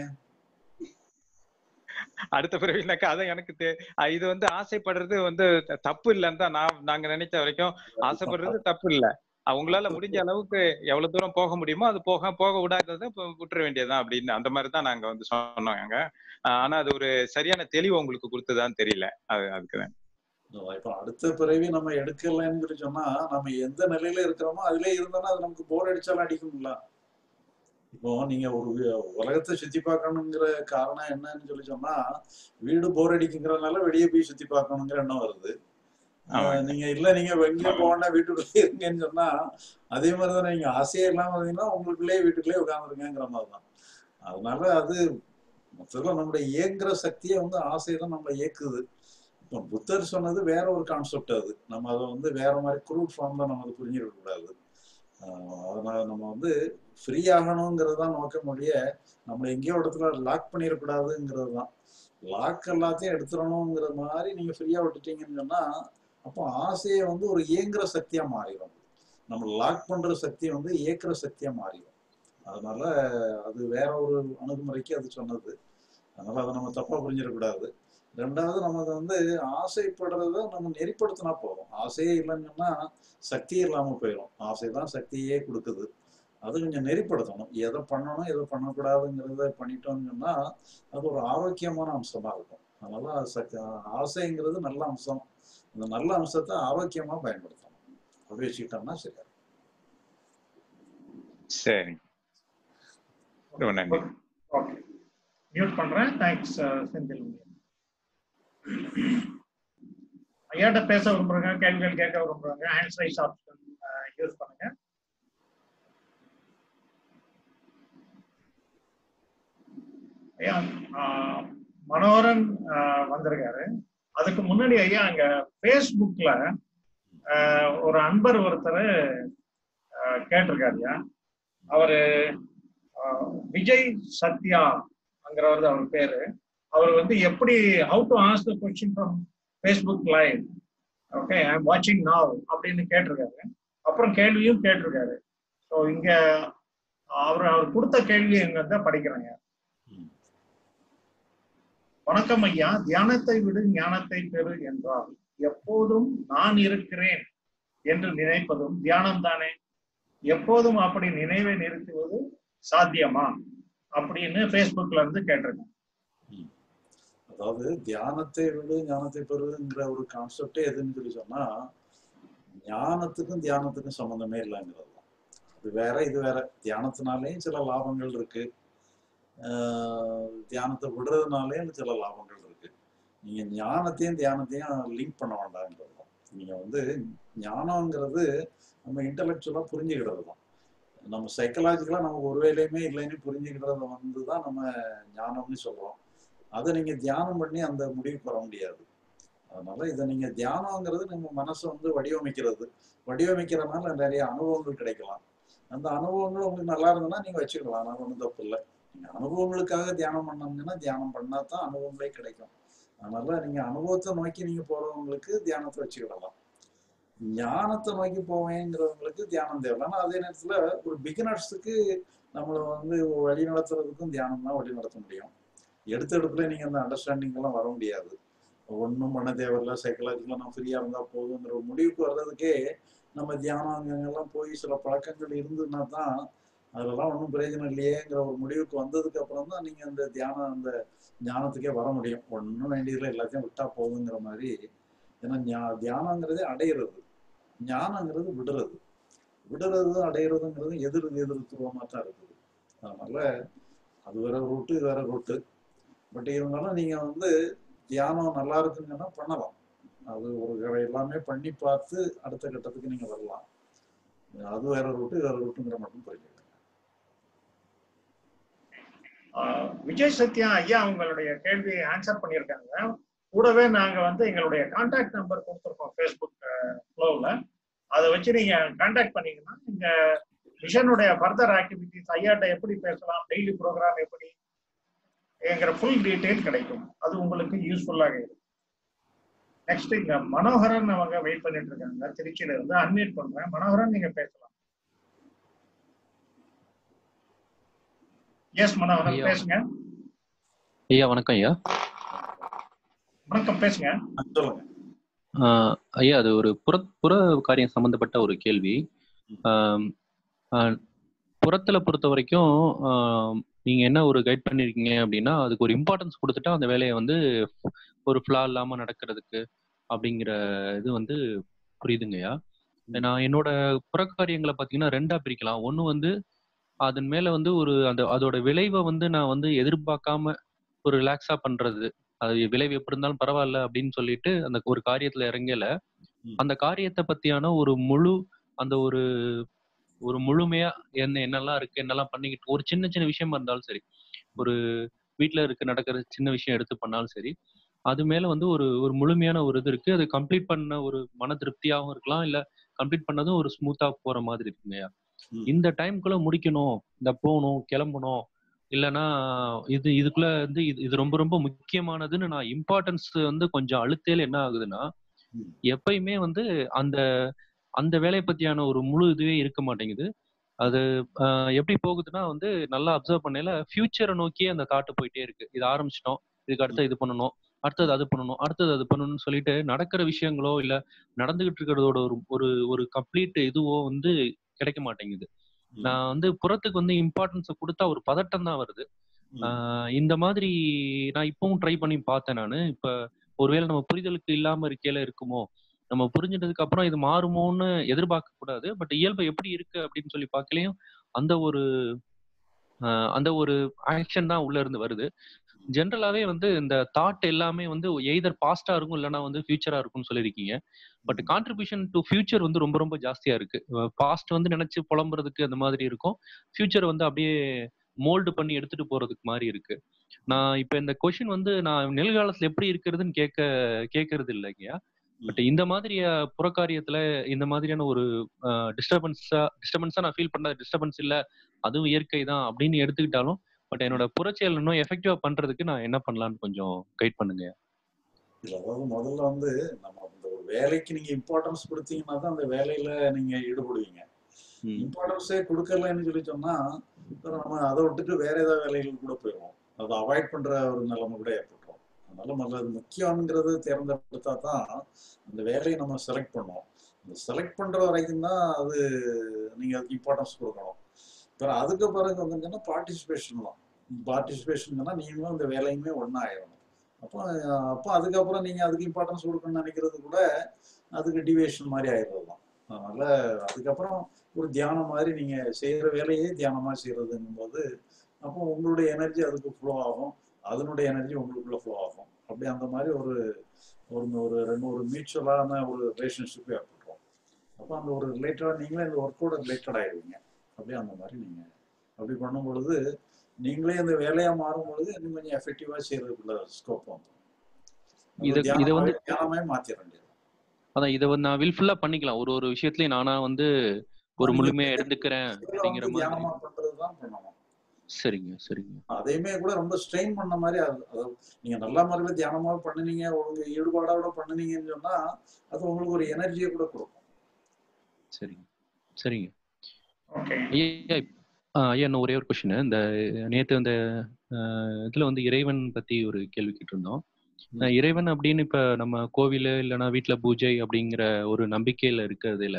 S9: அடுத்த பிறவினாக்கா அதான் எனக்கு தெ- அஹ் இது வந்து ஆசைப்படுறது வந்து த- தப்பு இல்லைன்னு தான் நான் நாங்க நினைச்ச வரைக்கும் ஆசைப்படுறது தப்பு இல்ல அஹ் உங்களால முடிஞ்ச அளவுக்கு எவ்வளவு தூரம் போக முடியுமோ அது போக போக விடாததை இப்ப விட்டுற வேண்டியதுதான் அப்படின்னு அந்த மாதிரி தான் நாங்க வந்து சொன்னோங்க அஹ் ஆனா அது ஒரு சரியான தெளிவு உங்களுக்கு கொடுத்ததான்னு தெரியல அது அதுக்குதான்
S2: இப்ப அடுத்த பிறவி நம்ம எடுக்கலைன்னு சொல்லி சொன்னா நம்ம எந்த நிலையில இருக்கிறோமோ அதுலயே இருந்தோம்னா அது நமக்கு போர் அடிச்சாலும் அடிக்கும்ல இப்போ நீங்க ஒரு வி- உலகத்தை சுத்தி பார்க்கணுங்கிற காரணம் என்னன்னு சொல்லி சொன்னா வீடு போர் அடிக்குங்கிறதுனால வெளியே போய் சுத்தி பார்க்கணுங்கிற எண்ணம் வருது ஆஹ் நீங்க இல்ல நீங்க எங்கேயும் போனா வீட்டுக்குள்ளே இருங்கன்னு சொன்னா அதே மாதிரி தானே நீங்க ஆசையே இல்லாம இருந்தீங்கன்னா உங்களுக்குள்ளேயே வீட்டுக்குள்ளேயே உட்காந்துருக்கேங்கிற மாதிரி தான் அதனால அது மொத்தத்துல நம்மளுடைய இயங்குற சக்தியை வந்து ஆசை தான் நம்மளை இயக்குது இப்போ புத்தர் சொன்னது வேற ஒரு கான்செப்ட் அது நம்ம அதை வந்து வேற மாதிரி குரூட் ஃபார்ம்ல நம்ம அதை புரிஞ்சிக்க கூடாது ஆஹ் அதனால நம்ம வந்து ஃப்ரீ ஆகணுங்கிறது தான் நோக்கம் ஒழிய நம்மளை எங்கேயோ இடத்துல லாக் பண்ணிடக்கூடாதுங்கிறது தான் லாக் எல்லாத்தையும் எடுத்துடணுங்கிற மாதிரி நீங்க ஃப்ரீயா விட்டுட்டீங்கன்னு சொன்னா அப்போ ஆசையை வந்து ஒரு இயங்குற சக்தியா மாறிடும் நம்ம லாக் பண்ற சக்தி வந்து இயக்குற சக்தியா மாறிடும் அதனால அது வேற ஒரு அணுகுமுறைக்கு அது சொன்னது அதனால அதை நம்ம தப்பா புரிஞ்சிடக்கூடாது ரெண்டாவது நம்ம அதை வந்து ஆசைப்படுறத நம்ம நெறிப்படுத்தினா போதும் ஆசையே இல்லைன்னு சொன்னா சக்தியே இல்லாம போயிடும் ஆசை தான் சக்தியே கொடுக்குது அது கொஞ்சம் நெறிப்படுத்தணும் எதை பண்ணணும் எதை பண்ணக்கூடாதுங்கிறத பண்ணிட்டோம்னு சொன்னா அது ஒரு ஆரோக்கியமான அம்சமா இருக்கும் அதனால அது சக்தி ஆசைங்கிறது நல்ல அம்சம் அந்த நல்ல அம்சத்தை ஆரோக்கியமா பயன்படுத்தணும் அப்படி வச்சுக்கிட்டோம்னா சரியா இருக்கும்.
S9: சரி ரொம்ப நன்றி
S1: ஓகே மியூட் பண்றேன் தேங்க்ஸ் செந்தில் ஐயாட்ட பேச விரும்புறாங்க கேள்விகள் கேட்க விரும்புறாங்க ஹேண்ட்ஸ் ரைஸ் ஆப்ஷன் யூஸ் பண்ணுங்க ஐயா ஆஹ், மனோகரன் ஆஹ், வந்திருக்காரு அதுக்கு முன்னாடி ஐயா அங்க ஃபேஸ்புக்ல ஆஹ், ஒரு அன்பர் ஒருத்தர் கேட்டிருக்காரு ஐயா அவரு ஆஹ், விஜய் சத்யா அங்கிறவர் அவர் பேரு அவர் வந்து எப்படி how to ask the question from Facebook live okay I am வாட்சிங் நாவ் அப்படின்னு கேட்டிருக்காரு அப்புறம் கேள்வியும் கேட்டிருக்காரு ஸோ இங்க அவர் அவர் கொடுத்த கேள்வி எங்க தான் படிக்கிறேங்க வணக்கம் ஐயா தியானத்தை விடு ஞானத்தை பெறு என்றால் எப்போதும் நான் இருக்கிறேன் என்று நினைப்பதும் தியானம் தானே எப்போதும் அப்படி நினைவை நிறுத்துவது சாத்தியமா அப்படின்னு ஃபேஸ்புக்ல இருந்து கேட்டிருக்கேன்
S2: அதாவது தியானத்தை விடு ஞானத்தை பெறுங்கிற ஒரு கான்செப்டே எதுன்னு சொல்லி சொன்னா ஞானத்துக்கும் தியானத்துக்கும் சம்மந்தமே இல்லைங்கிறது தான் அது வேற இது வேற தியானத்தினாலேயும் சில லாபங்கள் இருக்கு ஆஹ் தியானத்தை விடுறதுனாலேயும் சில லாபங்கள் இருக்கு நீங்க ஞானத்தையும் தியானத்தையும் லிங்க் பண்ண வேண்டாம்ன்றது தான் நீங்க வந்து ஞானங்கிறது நம்ம இன்டலெக்சுவலா புரிஞ்சுக்கிறது தான் நம்ம சைக்கலாஜிக்கலா நம்ம ஒரு வேலையுமே இல்லைன்னு புரிஞ்சுக்கிறத வந்து தான் நம்ம ஞானம்னு சொல்றோம் அதை நீங்க தியானம் பண்ணி அந்த முடிவுக்கு வர முடியாது அதனால இதை நீங்க தியானங்கிறது நம்ம மனசை வந்து வடிவமைக்கிறது வடிவமைக்கிறதுனால நிறைய அனுபவங்கள் கிடைக்கலாம் அந்த அனுபவங்கள் உங்களுக்கு நல்லா இருந்ததுன்னா நீங்க வச்சுக்கலாம் நான் ஒன்றும் தப்பு இல்லை நீங்க அனுபவங்களுக்காக தியானம் பண்ணாங்கன்னா தியானம் பண்ணா தான் அனுபவங்களே கிடைக்கும் அதனால நீங்க அனுபவத்தை நோக்கி நீங்க போறவங்களுக்கு தியானத்தை வச்சுக்கிடலாம் ஞானத்தை நோக்கி போவேங்கிறவங்களுக்கு தியானம் தேவை ஆனா அதே நேரத்துல ஒரு பிகினர்ஸுக்கு நம்மளை வந்து வழி நடத்துறதுக்கும் தியானம் தான் வழி நடத்த முடியும் எடுத்த இடத்துல நீங்க அந்த அண்டர்ஸ்டாண்டிங் எல்லாம் வர முடியாது ஒன்றும் பண்ண தேவையில்ல சைக்கலாஜிக்கலாக நான் ஃப்ரீயா இருந்தா போதுங்கிற ஒரு முடிவுக்கு வர்றதுக்கே நம்ம தியானம் அங்கங்கெல்லாம் போய் சில பழக்கங்கள் இருந்ததுன்னா தான் அதெல்லாம் ஒன்றும் பிரயோஜனம் இல்லையேங்கிற ஒரு முடிவுக்கு வந்ததுக்கு அப்புறம் தான் நீங்க அந்த தியானம் அந்த ஞானத்துக்கே வர முடியும் ஒன்றும் வேண்டியதில்லை எல்லாத்தையும் விட்டா போதுங்கிற மாதிரி ஏன்னா ஞா- தியானங்கிறதே அடையிறது ஞானங்கிறது விடுறது விடுறது அடையிறதுங்கிறது எதிர் எதிர்த்துவமாக தான் இருக்குது அதனால அது வேற ரூட்டு இது வேற ரூட்டு பட் இருந்தாலும் நீங்க வந்து தியானம் நல்லா இருக்குங்கன்னா பண்ணலாம் அது ஒரு தடவை எல்லாமே பண்ணி பார்த்து அடுத்த கட்டத்துக்கு நீங்க வரலாம் அது வேற ரூட்டு இது வேற ரூட்டுங்கிற மட்டும் புரிஞ்சுக்கணும்
S1: ஆஹ் விஜய் சத்யா ஐயா உங்களுடைய கேள்வியை ஆன்சர் பண்ணியிருக்காங்க கூடவே நாங்க வந்து எங்களுடைய கான்டாக்ட் நம்பர் கொடுத்துருக்கோம் ஃபேஸ்புக் ஃப்ளோவில் அதை வச்சு நீங்க கான்டாக்ட் பண்ணீங்கன்னா இந்த மிஷனுடைய ஃபர்தர் ஆக்டிவிட்டிஸ் ஐயாட்ட எப்படி பேசலாம் டெய்லி ப்ரோக்ராம் எப்படி என்கிற ஃபுல் டீட்டெயில் கிடைக்கும் அது உங்களுக்கு யூஸ்ஃபுல்லாக இருக்கும் நெக்ஸ்ட் இங்க மனோகரன் அவங்க வெயிட் பண்ணிட்டு இருக்காங்க திருச்சியில இருந்து அன்மியூட் பண்றேன் மனோகரன் நீங்க பேசலாம் எஸ் மனோகரன்
S11: ஐயா.
S1: பேசுங்க
S11: ஐயா வணக்கம் ஐயா
S1: வணக்கம் பேசுங்க
S2: சொல்லுங்க
S11: ஆஹ் ஐயா அது ஒரு புற புற காரியம் சம்பந்தப்பட்ட ஒரு கேள்வி ஆம், ஆஹ் புறத்துல பொறுத்த வரைக்கும் ஆம், நீங்க என்ன ஒரு கைட் பண்ணிருக்கீங்க அப்படின்னா அதுக்கு ஒரு இம்பார்ட்டன்ஸ் கொடுத்துட்டா அந்த வேலையை வந்து ஒரு ஃப்ளா இல்லாம நடக்கிறதுக்கு அப்படிங்கிற இது வந்து புரியுதுங்கய்யா நான் என்னோட புறக்காரியங்களை பார்த்தீங்கன்னா ரெண்டா பிரிக்கலாம் ஒன்று வந்து அதன் மேல வந்து ஒரு அந்த அதோட விளைவை வந்து நான் வந்து எதிர்பார்க்காம ஒரு ரிலாக்ஸா பண்றது அது விளைவு எப்படி இருந்தாலும் பரவாயில்ல அப்படின்னு சொல்லிட்டு அந்த ஒரு காரியத்துல இறங்கல அந்த காரியத்தை பத்தியான ஒரு முழு அந்த ஒரு ஒரு முழுமையா என்ன என்னெல்லாம் இருக்கு என்னெல்லாம் பண்ணிக்கிட்டு ஒரு சின்ன சின்ன விஷயமா இருந்தாலும் சரி ஒரு வீட்ல இருக்க நடக்கிற சின்ன விஷயம் எடுத்து பண்ணாலும் சரி அது மேல வந்து ஒரு ஒரு முழுமையான ஒரு இது இருக்கு அது கம்ப்ளீட் பண்ண ஒரு மன திருப்தியாகவும் இருக்கலாம் இல்ல கம்ப்ளீட் பண்ணதும் ஒரு ஸ்மூத்தா போற மாதிரி இருக்குங்கய்யா இந்த டைம்குள்ள முடிக்கணும் இந்த போகணும் கிளம்பணும் இல்லைன்னா இது இதுக்குள்ள வந்து இது இது ரொம்ப ரொம்ப முக்கியமானதுன்னு நான் இம்பார்ட்டன்ஸ் வந்து கொஞ்சம் அழுத்தேல என்ன ஆகுதுன்னா எப்பயுமே வந்து அந்த அந்த வேலையை பத்தியான ஒரு முழு இதுவே இருக்க மாட்டேங்குது அது ஆஹ் எப்படி போகுதுன்னா வந்து நல்லா அப்சர்வ் பண்ணல ஃபியூச்சரை நோக்கியே அந்த தாட்டு போயிட்டே இருக்கு இது ஆரம்பிச்சிட்டோம் இதுக்கு அடுத்து இது பண்ணணும் அடுத்தது அது பண்ணணும் அடுத்தது அது பண்ணணும்னு சொல்லிட்டு நடக்கிற விஷயங்களோ இல்ல நடந்துகிட்டு இருக்கிறதோட ஒரு ஒரு ஒரு கம்ப்ளீட் இதுவோ வந்து கிடைக்க மாட்டேங்குது நான் வந்து புறத்துக்கு வந்து இம்பார்ட்டன்ஸ் கொடுத்தா ஒரு பதட்டம் தான் வருது ஆஹ் இந்த மாதிரி நான் இப்பவும் ட்ரை பண்ணி பார்த்தேன் நான் இப்ப ஒருவேளை நம்ம புரிதலுக்கு இல்லாம இருக்கையில இருக்குமோ நம்ம புரிஞ்சிட்டதுக்கு அப்புறம் இது மாறுமோன்னு எதிர்பார்க்க கூடாது பட் இயல்பு எப்படி இருக்கு அப்படின்னு சொல்லி பார்க்கலையும் அந்த ஒரு ஆஹ் அந்த ஒரு ஆக்ஷன் தான் உள்ள இருந்து வருது ஜென்ரலாவே வந்து இந்த தாட் எல்லாமே வந்து எய்தர் பாஸ்டா இருக்கும் இல்லைன்னா வந்து ஃபியூச்சரா இருக்கும்னு சொல்லியிருக்கீங்க பட் கான்ட்ரிபியூஷன் டு ஃபியூச்சர் வந்து ரொம்ப ரொம்ப ஜாஸ்தியா இருக்கு பாஸ்ட் வந்து நினைச்சு புலம்புறதுக்கு அந்த மாதிரி இருக்கும் ஃபியூச்சர் வந்து அப்படியே மோல்டு பண்ணி எடுத்துட்டு போறதுக்கு மாதிரி இருக்கு நான் இப்ப இந்த கொஷின் வந்து நான் நிகழ்காலத்துல எப்படி இருக்கிறதுன்னு கேட்க கேட்கறது இல்லைங்கய்யா பட் இந்த மாதிரி அஹ், புறக்காரியத்துல இந்த மாதிரியான ஒரு டிஸ்டர்பன்ஸா டிஸ்டர்பன்ஸா நான் ஃபீல் பண்ண டிஸ்டர்பன்ஸ் இல்ல அதுவும் இயற்கை தான் அப்படின்னு எடுத்துக்கிட்டாலும் பட் என்னோட புறச்செயல் இன்னும் எஃபெக்டிவா பண்றதுக்கு நான் என்ன பண்ணலாம்னு கொஞ்சம் கைட் பண்ணுங்க
S2: இல்ல அதாவது முதல்ல வந்து நம்ம அந்த ஒரு வேலைக்கு நீங்க இம்பார்ட்டன்ஸ் கொடுத்தீங்கன்னா தான் அந்த வேலையில நீங்க ஈடுபடுவீங்க இம்பார்ட்டன்ஸே கொடுக்கலன்னு சொல்லி சொன்னா அப்புறம் நம்ம அதை விட்டுட்டு வேற ஏதாவது வேலைகள் கூட போயிடுவோம் அதை அவாய்ட் பண்ற ஒரு நிலைமை கூட ஏற்பட்டுரும் அதனால முதல்ல அது முக்கியங்கிறது தேர்ந்தெடுத்தா தான் அந்த வேலையை நம்ம செலக்ட் பண்ணுவோம் அந்த செலக்ட் பண்ற வரைக்கும் தான் அது நீங்க அதுக்கு இம்பார்ட்டன்ஸ் கொடுக்கணும் அப்புறம் அதுக்கு பிறகு வந்துங்கன்னா பார்ட்டிசிபேஷன் தான் பார்ட்டிசிபேஷன் நீங்களும் அந்த வேலையுமே ஒன்றா ஆயிடணும் அப்போ அப்போ அதுக்கப்புறம் நீங்க அதுக்கு இம்பார்ட்டன்ஸ் கொடுக்கணும்னு நினைக்கிறது கூட அதுக்கு டிவேஷன் மாதிரி ஆயிடுறது தான் அதனால அதுக்கப்புறம் ஒரு தியானம் மாதிரி நீங்க செய்யற வேலையே தியானமா செய்யறதுங்கும் போது அப்போ உங்களுடைய எனர்ஜி அதுக்கு ஃப்ளோ ஆகும் அதனுடைய எனர்ஜி உங்களுக்குள்ள ஃப்ளோ ஆகும் அப்படி அந்த மாதிரி ஒரு ஒரு ஒரு ரெண்டு ஒரு மியூச்சுவலான ஒரு ரிலேஷன்ஷிப் ஏற்பட்டுரும் அப்போ அந்த ஒரு ரிலேட்டடாக நீங்களே இந்த ஒர்க்கோட ரிலேட்டட் ஆயிடுவீங்க அப்படியே அந்த மாதிரி நீங்க அப்படி பண்ணும் பொழுது நீங்களே இந்த வேலையா மாறும் பொழுது இன்னும் கொஞ்சம் எஃபெக்டிவா செய்யறதுக்குள்ள ஸ்கோப் வந்துடும் அது
S11: இத இத
S2: தியானமாவே
S11: வந்து
S2: தியானமாவே மாத்திர வேண்டியது
S11: அதான் இதை வந்து நான் வில்ஃபுல்லா பண்ணிக்கலாம் ஒரு ஒரு விஷயத்துலயும் நானா வந்து ஒரு
S2: நீங்க
S11: முழுமையா எடுத்துக்கிறேன்
S2: செயலை
S11: அப்படிங்கிற
S2: வந்து
S11: மாதிரி
S2: தியானமா பண்றதுதான் பண்ணணும்
S11: சரிங்க சரிங்க
S2: அதையுமே கூட ரொம்ப ஸ்ட்ரெயின் பண்ண மாதிரி அது அது நீங்க நல்ல முறையில தியானமா பண்ணுனீங்க உங்க ஈடுபாடோட பண்ணுனீங்கன்னு சொன்னா அது உங்களுக்கு ஒரு எனர்ஜியை கூட கொடுக்கும்
S11: சரிங்க சரிங்க
S1: ஓகே
S11: ஐயா இப்- ஆ, ஐயா இன்னும் ஒரே ஒரு கொஸ்டின் இந்த நேத்து இந்த அஹ், இதுல வந்து இறைவன் பத்தி ஒரு கேள்வி கேட்டிருந்தோம் அஹ், இறைவன் அப்படின்னு இப்ப நம்ம கோவில் இல்லைன்னா வீட்ல பூஜை அப்படிங்கிற ஒரு நம்பிக்கையில இருக்கிறதுல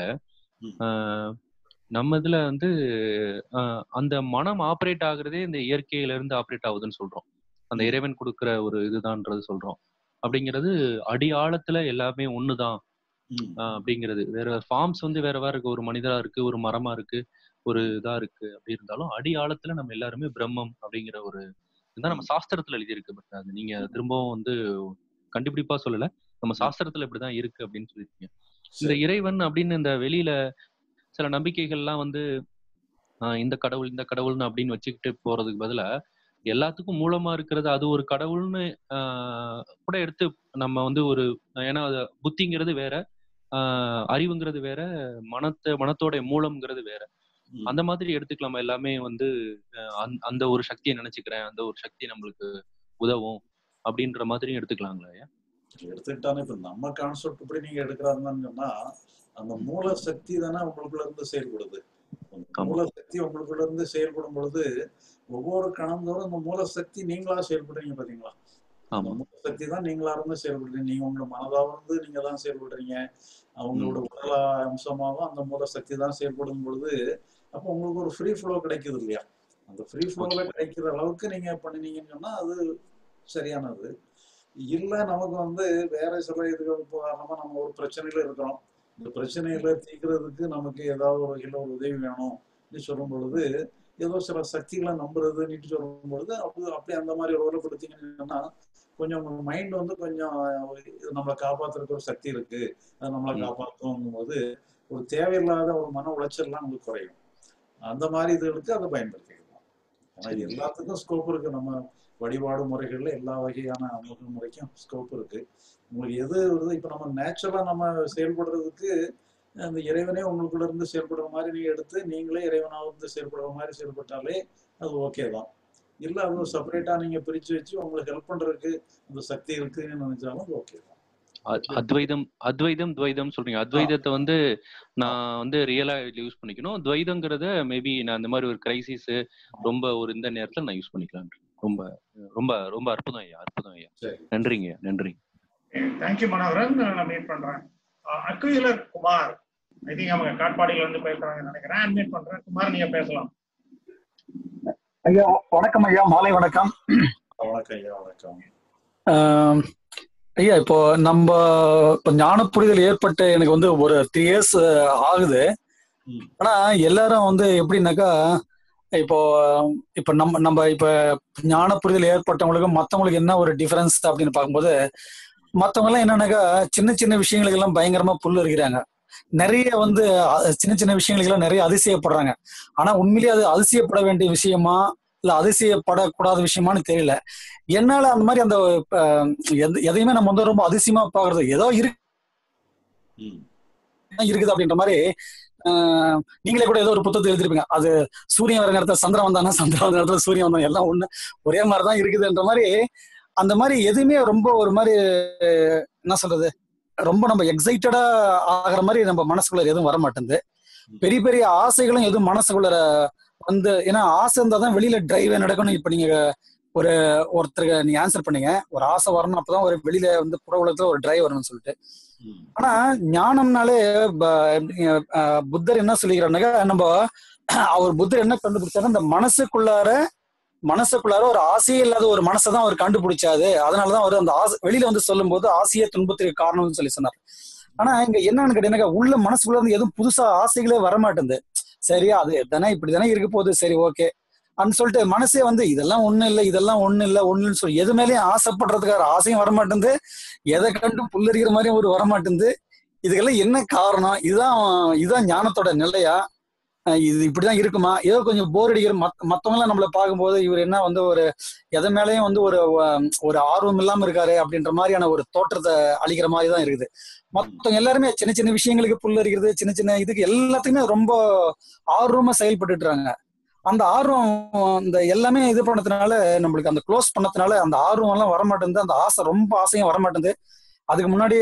S11: ஆஹ், நம்ம இதுல வந்து ஆஹ், அந்த மனம் ஆப்ரேட் ஆகுறதே இந்த இயற்கையில இருந்து ஆப்ரேட் ஆகுதுன்னு சொல்றோம் அந்த இறைவன் கொடுக்கிற ஒரு இதுதான்ன்றது சொல்றோம் அப்படிங்கிறது அடி ஆழத்துல எல்லாமே ஒண்ணுதான் ஆஹ், அப்படிங்கிறது வேற ஃபார்ம்ஸ் வந்து வேற வேற இருக்கு ஒரு மனிதரா இருக்கு ஒரு மரமா இருக்கு ஒரு இதா இருக்கு அப்படி இருந்தாலும் அடி ஆழத்துல நம்ம எல்லாருமே பிரம்மம் அப்படிங்கிற ஒரு இதுதான் நம்ம சாஸ்திரத்துல எழுதியிருக்கு பட் அது நீங்க திரும்பவும் வந்து கண்டுபிடிப்பா சொல்லல நம்ம சாஸ்திரத்துல இப்படிதான் இருக்கு அப்படின்னு சொல்லியிருக்கீங்க இந்த இறைவன் அப்படின்னு இந்த வெளியில சில நம்பிக்கைகள்லாம் வந்து ஆஹ் இந்த கடவுள் இந்த கடவுள்னு அப்படின்னு வச்சுக்கிட்டு போறதுக்கு பதிலா எல்லாத்துக்கும் மூலமா இருக்கிறது அது ஒரு கடவுள்னு ஆஹ் கூட எடுத்து நம்ம வந்து ஒரு ஏன்னா அது புத்திங்கிறது வேற ஆஹ் அறிவுங்கிறது வேற மனத்தை மனத்தோட மூலம்ங்கிறது வேற அந்த மாதிரி எடுத்துக்கலாமா எல்லாமே வந்து ஆஹ் அந்த- அந்த ஒரு சக்தியை நினைச்சுக்கிறேன் அந்த ஒரு சக்தி நம்மளுக்கு உதவும் அப்படின்ற மாதிரி எடுத்துக்கலாங்களா ஐயா
S2: எடுத்துக்கிட்டானே இப்ப நம்ம கான்செப்ட் இப்படி நீங்க எடுக்கிறாருன்னு சொன்னா அந்த மூல சக்தி தானே உங்களுக்குள்ள இருந்து செயல்படுது அந்த மூல சக்தி உங்களுக்குள்ள இருந்து செயல்படும் பொழுது ஒவ்வொரு கணந்தோறும் அந்த மூல சக்தி நீங்களா செயல்படுறீங்க பாத்தீங்களா அந்த மூல சக்தி தான் நீங்களா இருந்து செயல்படுறீங்க நீங்க உங்களோட மனதா இருந்து நீங்க தான் செயல்படுறீங்க அவங்களோட உடலா அம்சமாவும் அந்த மூல சக்தி தான் செயல்படும் பொழுது அப்போ உங்களுக்கு ஒரு ஃப்ரீ ஃப்ளோ கிடைக்குது இல்லையா அந்த ஃப்ரீ ஃப்ளோல கிடைக்கிற அளவுக்கு நீங்க பண்ணினீங்கன்னு சொன்னா அது சரியானது இல்ல நமக்கு வந்து வேற சில இதுகள் இப்போ உதாரணமா நம்ம ஒரு பிரச்சனையில இருக்கிறோம் இந்த பிரச்சனையில தீர்க்கிறதுக்கு நமக்கு ஏதாவது ஒரு வகையில ஒரு உதவி வேணும் சொல்லும் பொழுது ஏதோ சில சக்திகளை நம்புறதுன்னு சொல்லும் பொழுது அப்படி அப்படி அந்த மாதிரி ரோலப்படுத்தீங்கன்னா கொஞ்சம் உங்க மைண்ட் வந்து கொஞ்சம் இது நம்மளை காப்பாத்துறதுக்கு ஒரு சக்தி இருக்கு அது நம்மளை காப்பாற்றும் போது ஒரு தேவையில்லாத ஒரு மன உளைச்சல்லாம் உங்களுக்கு குறையும் அந்த மாதிரி இதுகளுக்கு அதை பயன்படுத்திக்கலாம் ஆனா இது எல்லாத்துக்கும் ஸ்கோப் இருக்கு நம்ம வழிபாடு முறைகள்ல எல்லா வகையான அணுகுமுறைக்கும் ஸ்கோப் இருக்கு உங்களுக்கு எது வருது இப்ப நம்ம நேச்சுரலா நம்ம செயல்படுறதுக்கு அந்த இறைவனே உங்களுக்குள்ள இருந்து செயல்படுற மாதிரி நீங்க எடுத்து நீங்களே இறைவனா இருந்து செயல்படுற மாதிரி செயல்பட்டாலே அது ஓகே தான் இல்ல அது செப்பரேட்டா நீங்க பிரிச்சு வச்சு உங்களுக்கு ஹெல்ப் பண்றதுக்கு அந்த சக்தி இருக்குன்னு நினைச்சாலும் அது ஓகே தான்
S11: அ- அத்வைதம் அத்வைதம் துவைதம் சொல்றீங்க அத்வைதத்தை வந்து நான் வந்து ரியலா யூஸ் பண்ணிக்கணும் துவைதங்கிறத மேபி நான் இந்த மாதிரி ஒரு கிரைசிஸ் ரொம்ப ஒரு இந்த நேரத்துல நான் யூஸ் பண்ணிக்கலாம் ரொம்ப ரொம்ப ரொம்ப அற்புதம் ஐயா அற்புதம் ஐயா நன்றிங்க ஐயா நன்றி
S1: தேங்க்யூ மனோகரன் நான் மீட் பண்றேன் அக்குயிலர் குமார் ஐ திங்க் அவங்க காட்பாடியில இருந்து பேசுறாங்கன்னு நினைக்கிறேன் மீட் பண்றேன் குமார் நீங்க பேசலாம்
S12: ஐயா வணக்கம் ஐயா மாலை வணக்கம்
S2: வணக்கம் ஐயா வணக்கம்
S12: ஆம், ஐயா இப்போ நம்ம இப்போ ஞான புரிதல் ஏற்பட்டு எனக்கு வந்து ஒரு த்ரீ இயர்ஸ் ஆகுது ஆனா எல்லாரும் வந்து எப்படின்னாக்கா இப்போ இப்போ நம்ம நம்ம இப்ப ஞான புரிதல் ஏற்பட்டவங்களுக்கும் மத்தவங்களுக்கு என்ன ஒரு டிஃபரன்ஸ் அப்படின்னு பார்க்கும்போது மத்தவங்க எல்லாம் என்னன்னாக்கா சின்ன சின்ன விஷயங்களுக்கு எல்லாம் பயங்கரமா புல் இருக்கிறாங்க நிறைய வந்து அ- சின்ன சின்ன விஷயங்களுக்கு எல்லாம் நிறைய அதிசயப்படுறாங்க ஆனா உண்மையிலேயே அது அதிசயப்பட வேண்டிய விஷயமா இல்ல அதிசயப்படக்கூடாத விஷயமான்னு தெரியல என்னால அந்த மாதிரி அந்த அஹ், எந்த- எதையுமே நம்ம வந்து ரொம்ப அதிசயமா பாக்குறது ஏதோ இருக்கு இருக்குது அப்படின்ற மாதிரி ஆஹ், நீங்களே கூட ஏதோ ஒரு புத்தகத்தை எழுதிருப்பீங்க அது சூரியன் வர நேரத்துல சந்திரன் வந்தானா சந்திரன் வந்த நேரத்துல சூரியன் வந்தானா எல்லாம் ஒண்ணு ஒரே மாதிரி தான் இருக்குதுன்ற மாதிரி அந்த மாதிரி எதுவுமே ரொம்ப ஒரு மாதிரி என்ன சொல்றது ரொம்ப நம்ம எக்ஸைட்டடா ஆகிற மாதிரி நம்ம மனசுக்குள்ள எதுவும் வர மாட்டேங்குது பெரிய பெரிய ஆசைகளும் எதுவும் மனசுக்குள்ள வந்து ஏன்னா ஆசை இருந்தா தான் வெளியில டிரைவே நடக்கணும் இப்ப நீங்க ஒரு ஒருத்தருக்கு நீங்க ஆன்சர் பண்ணீங்க ஒரு ஆசை வரணும் அப்பதான் ஒரு வெளியில வந்து புற உலகத்துல ஒரு டிரைவ் வரணும்னு சொல்லிட்டு ஆனா ஞானம்னாலே ப- அஹ் புத்தர் என்ன சொல்லிக்கிறாருனாக்கா நம்ம அவர் புத்தர் என்ன கண்டுபிடிச்சாரு இந்த மனசுக்குள்ளார மனசுக்குள்ளார ஒரு ஆசையே இல்லாத ஒரு மனசை தான் அவர் கண்டுபிடிச்சாரு அதனாலதான் அவர் அந்த ஆசை வெளியில வந்து சொல்லும்போது ஆசையே துன்பத்திற்கு காரணம்னு சொல்லி சொன்னார் ஆனா இங்க என்னன்னு கேட்டீங்கன்னா உள்ள மனசுக்குள்ள இருந்து எதுவும் புதுசா ஆசைகளே வர மாட்டேங்குது சரியா அது தானே இப்படி தானே இருக்க போகுது சரி ஓகே அப்படின்னு சொல்லிட்டு மனசே வந்து இதெல்லாம் ஒண்ணு இல்ல இதெல்லாம் ஒண்ணு இல்ல ஒண்ணுன்னு சொல்லி எது மேலேயும் ஆசைப்படுறதுக்காக ஆசையும் வர மாட்டேங்குது எதை கண்டு புல்லரிக்கிற மாதிரியும் ஒரு வர மாட்டேங்குது இதுக்கெல்லாம் என்ன காரணம் இதுதான் இதுதான் ஞானத்தோட நிலையா அஹ் இது இப்படிதான் இருக்குமா ஏதோ கொஞ்சம் போர் அடிக்கிற மத் மத்தவங்க எல்லாம் நம்மள பார்க்கும்போது இவர் என்ன வந்து ஒரு எதை மேலயும் வந்து ஒரு அஹ், ஒரு ஆர்வம் இல்லாம இருக்காரு அப்படின்ற மாதிரியான ஒரு தோற்றத்தை அளிக்கிற மாதிரி தான் இருக்குது மத்தவங்க எல்லாருமே சின்ன சின்ன விஷயங்களுக்கு புல் அரிக்கிறது சின்ன சின்ன இதுக்கு எல்லாத்துக்குமே ரொம்ப ஆர்வமா செயல்பட்டுறாங்க அந்த ஆர்வம் இந்த எல்லாமே இது பண்ணதுனால நம்மளுக்கு அந்த க்ளோஸ் பண்ணதுனால அந்த ஆர்வம் எல்லாம் வரமாட்டேங்குது அந்த ஆசை ரொம்ப ஆசையும் வரமாட்டேங்குது அதுக்கு முன்னாடி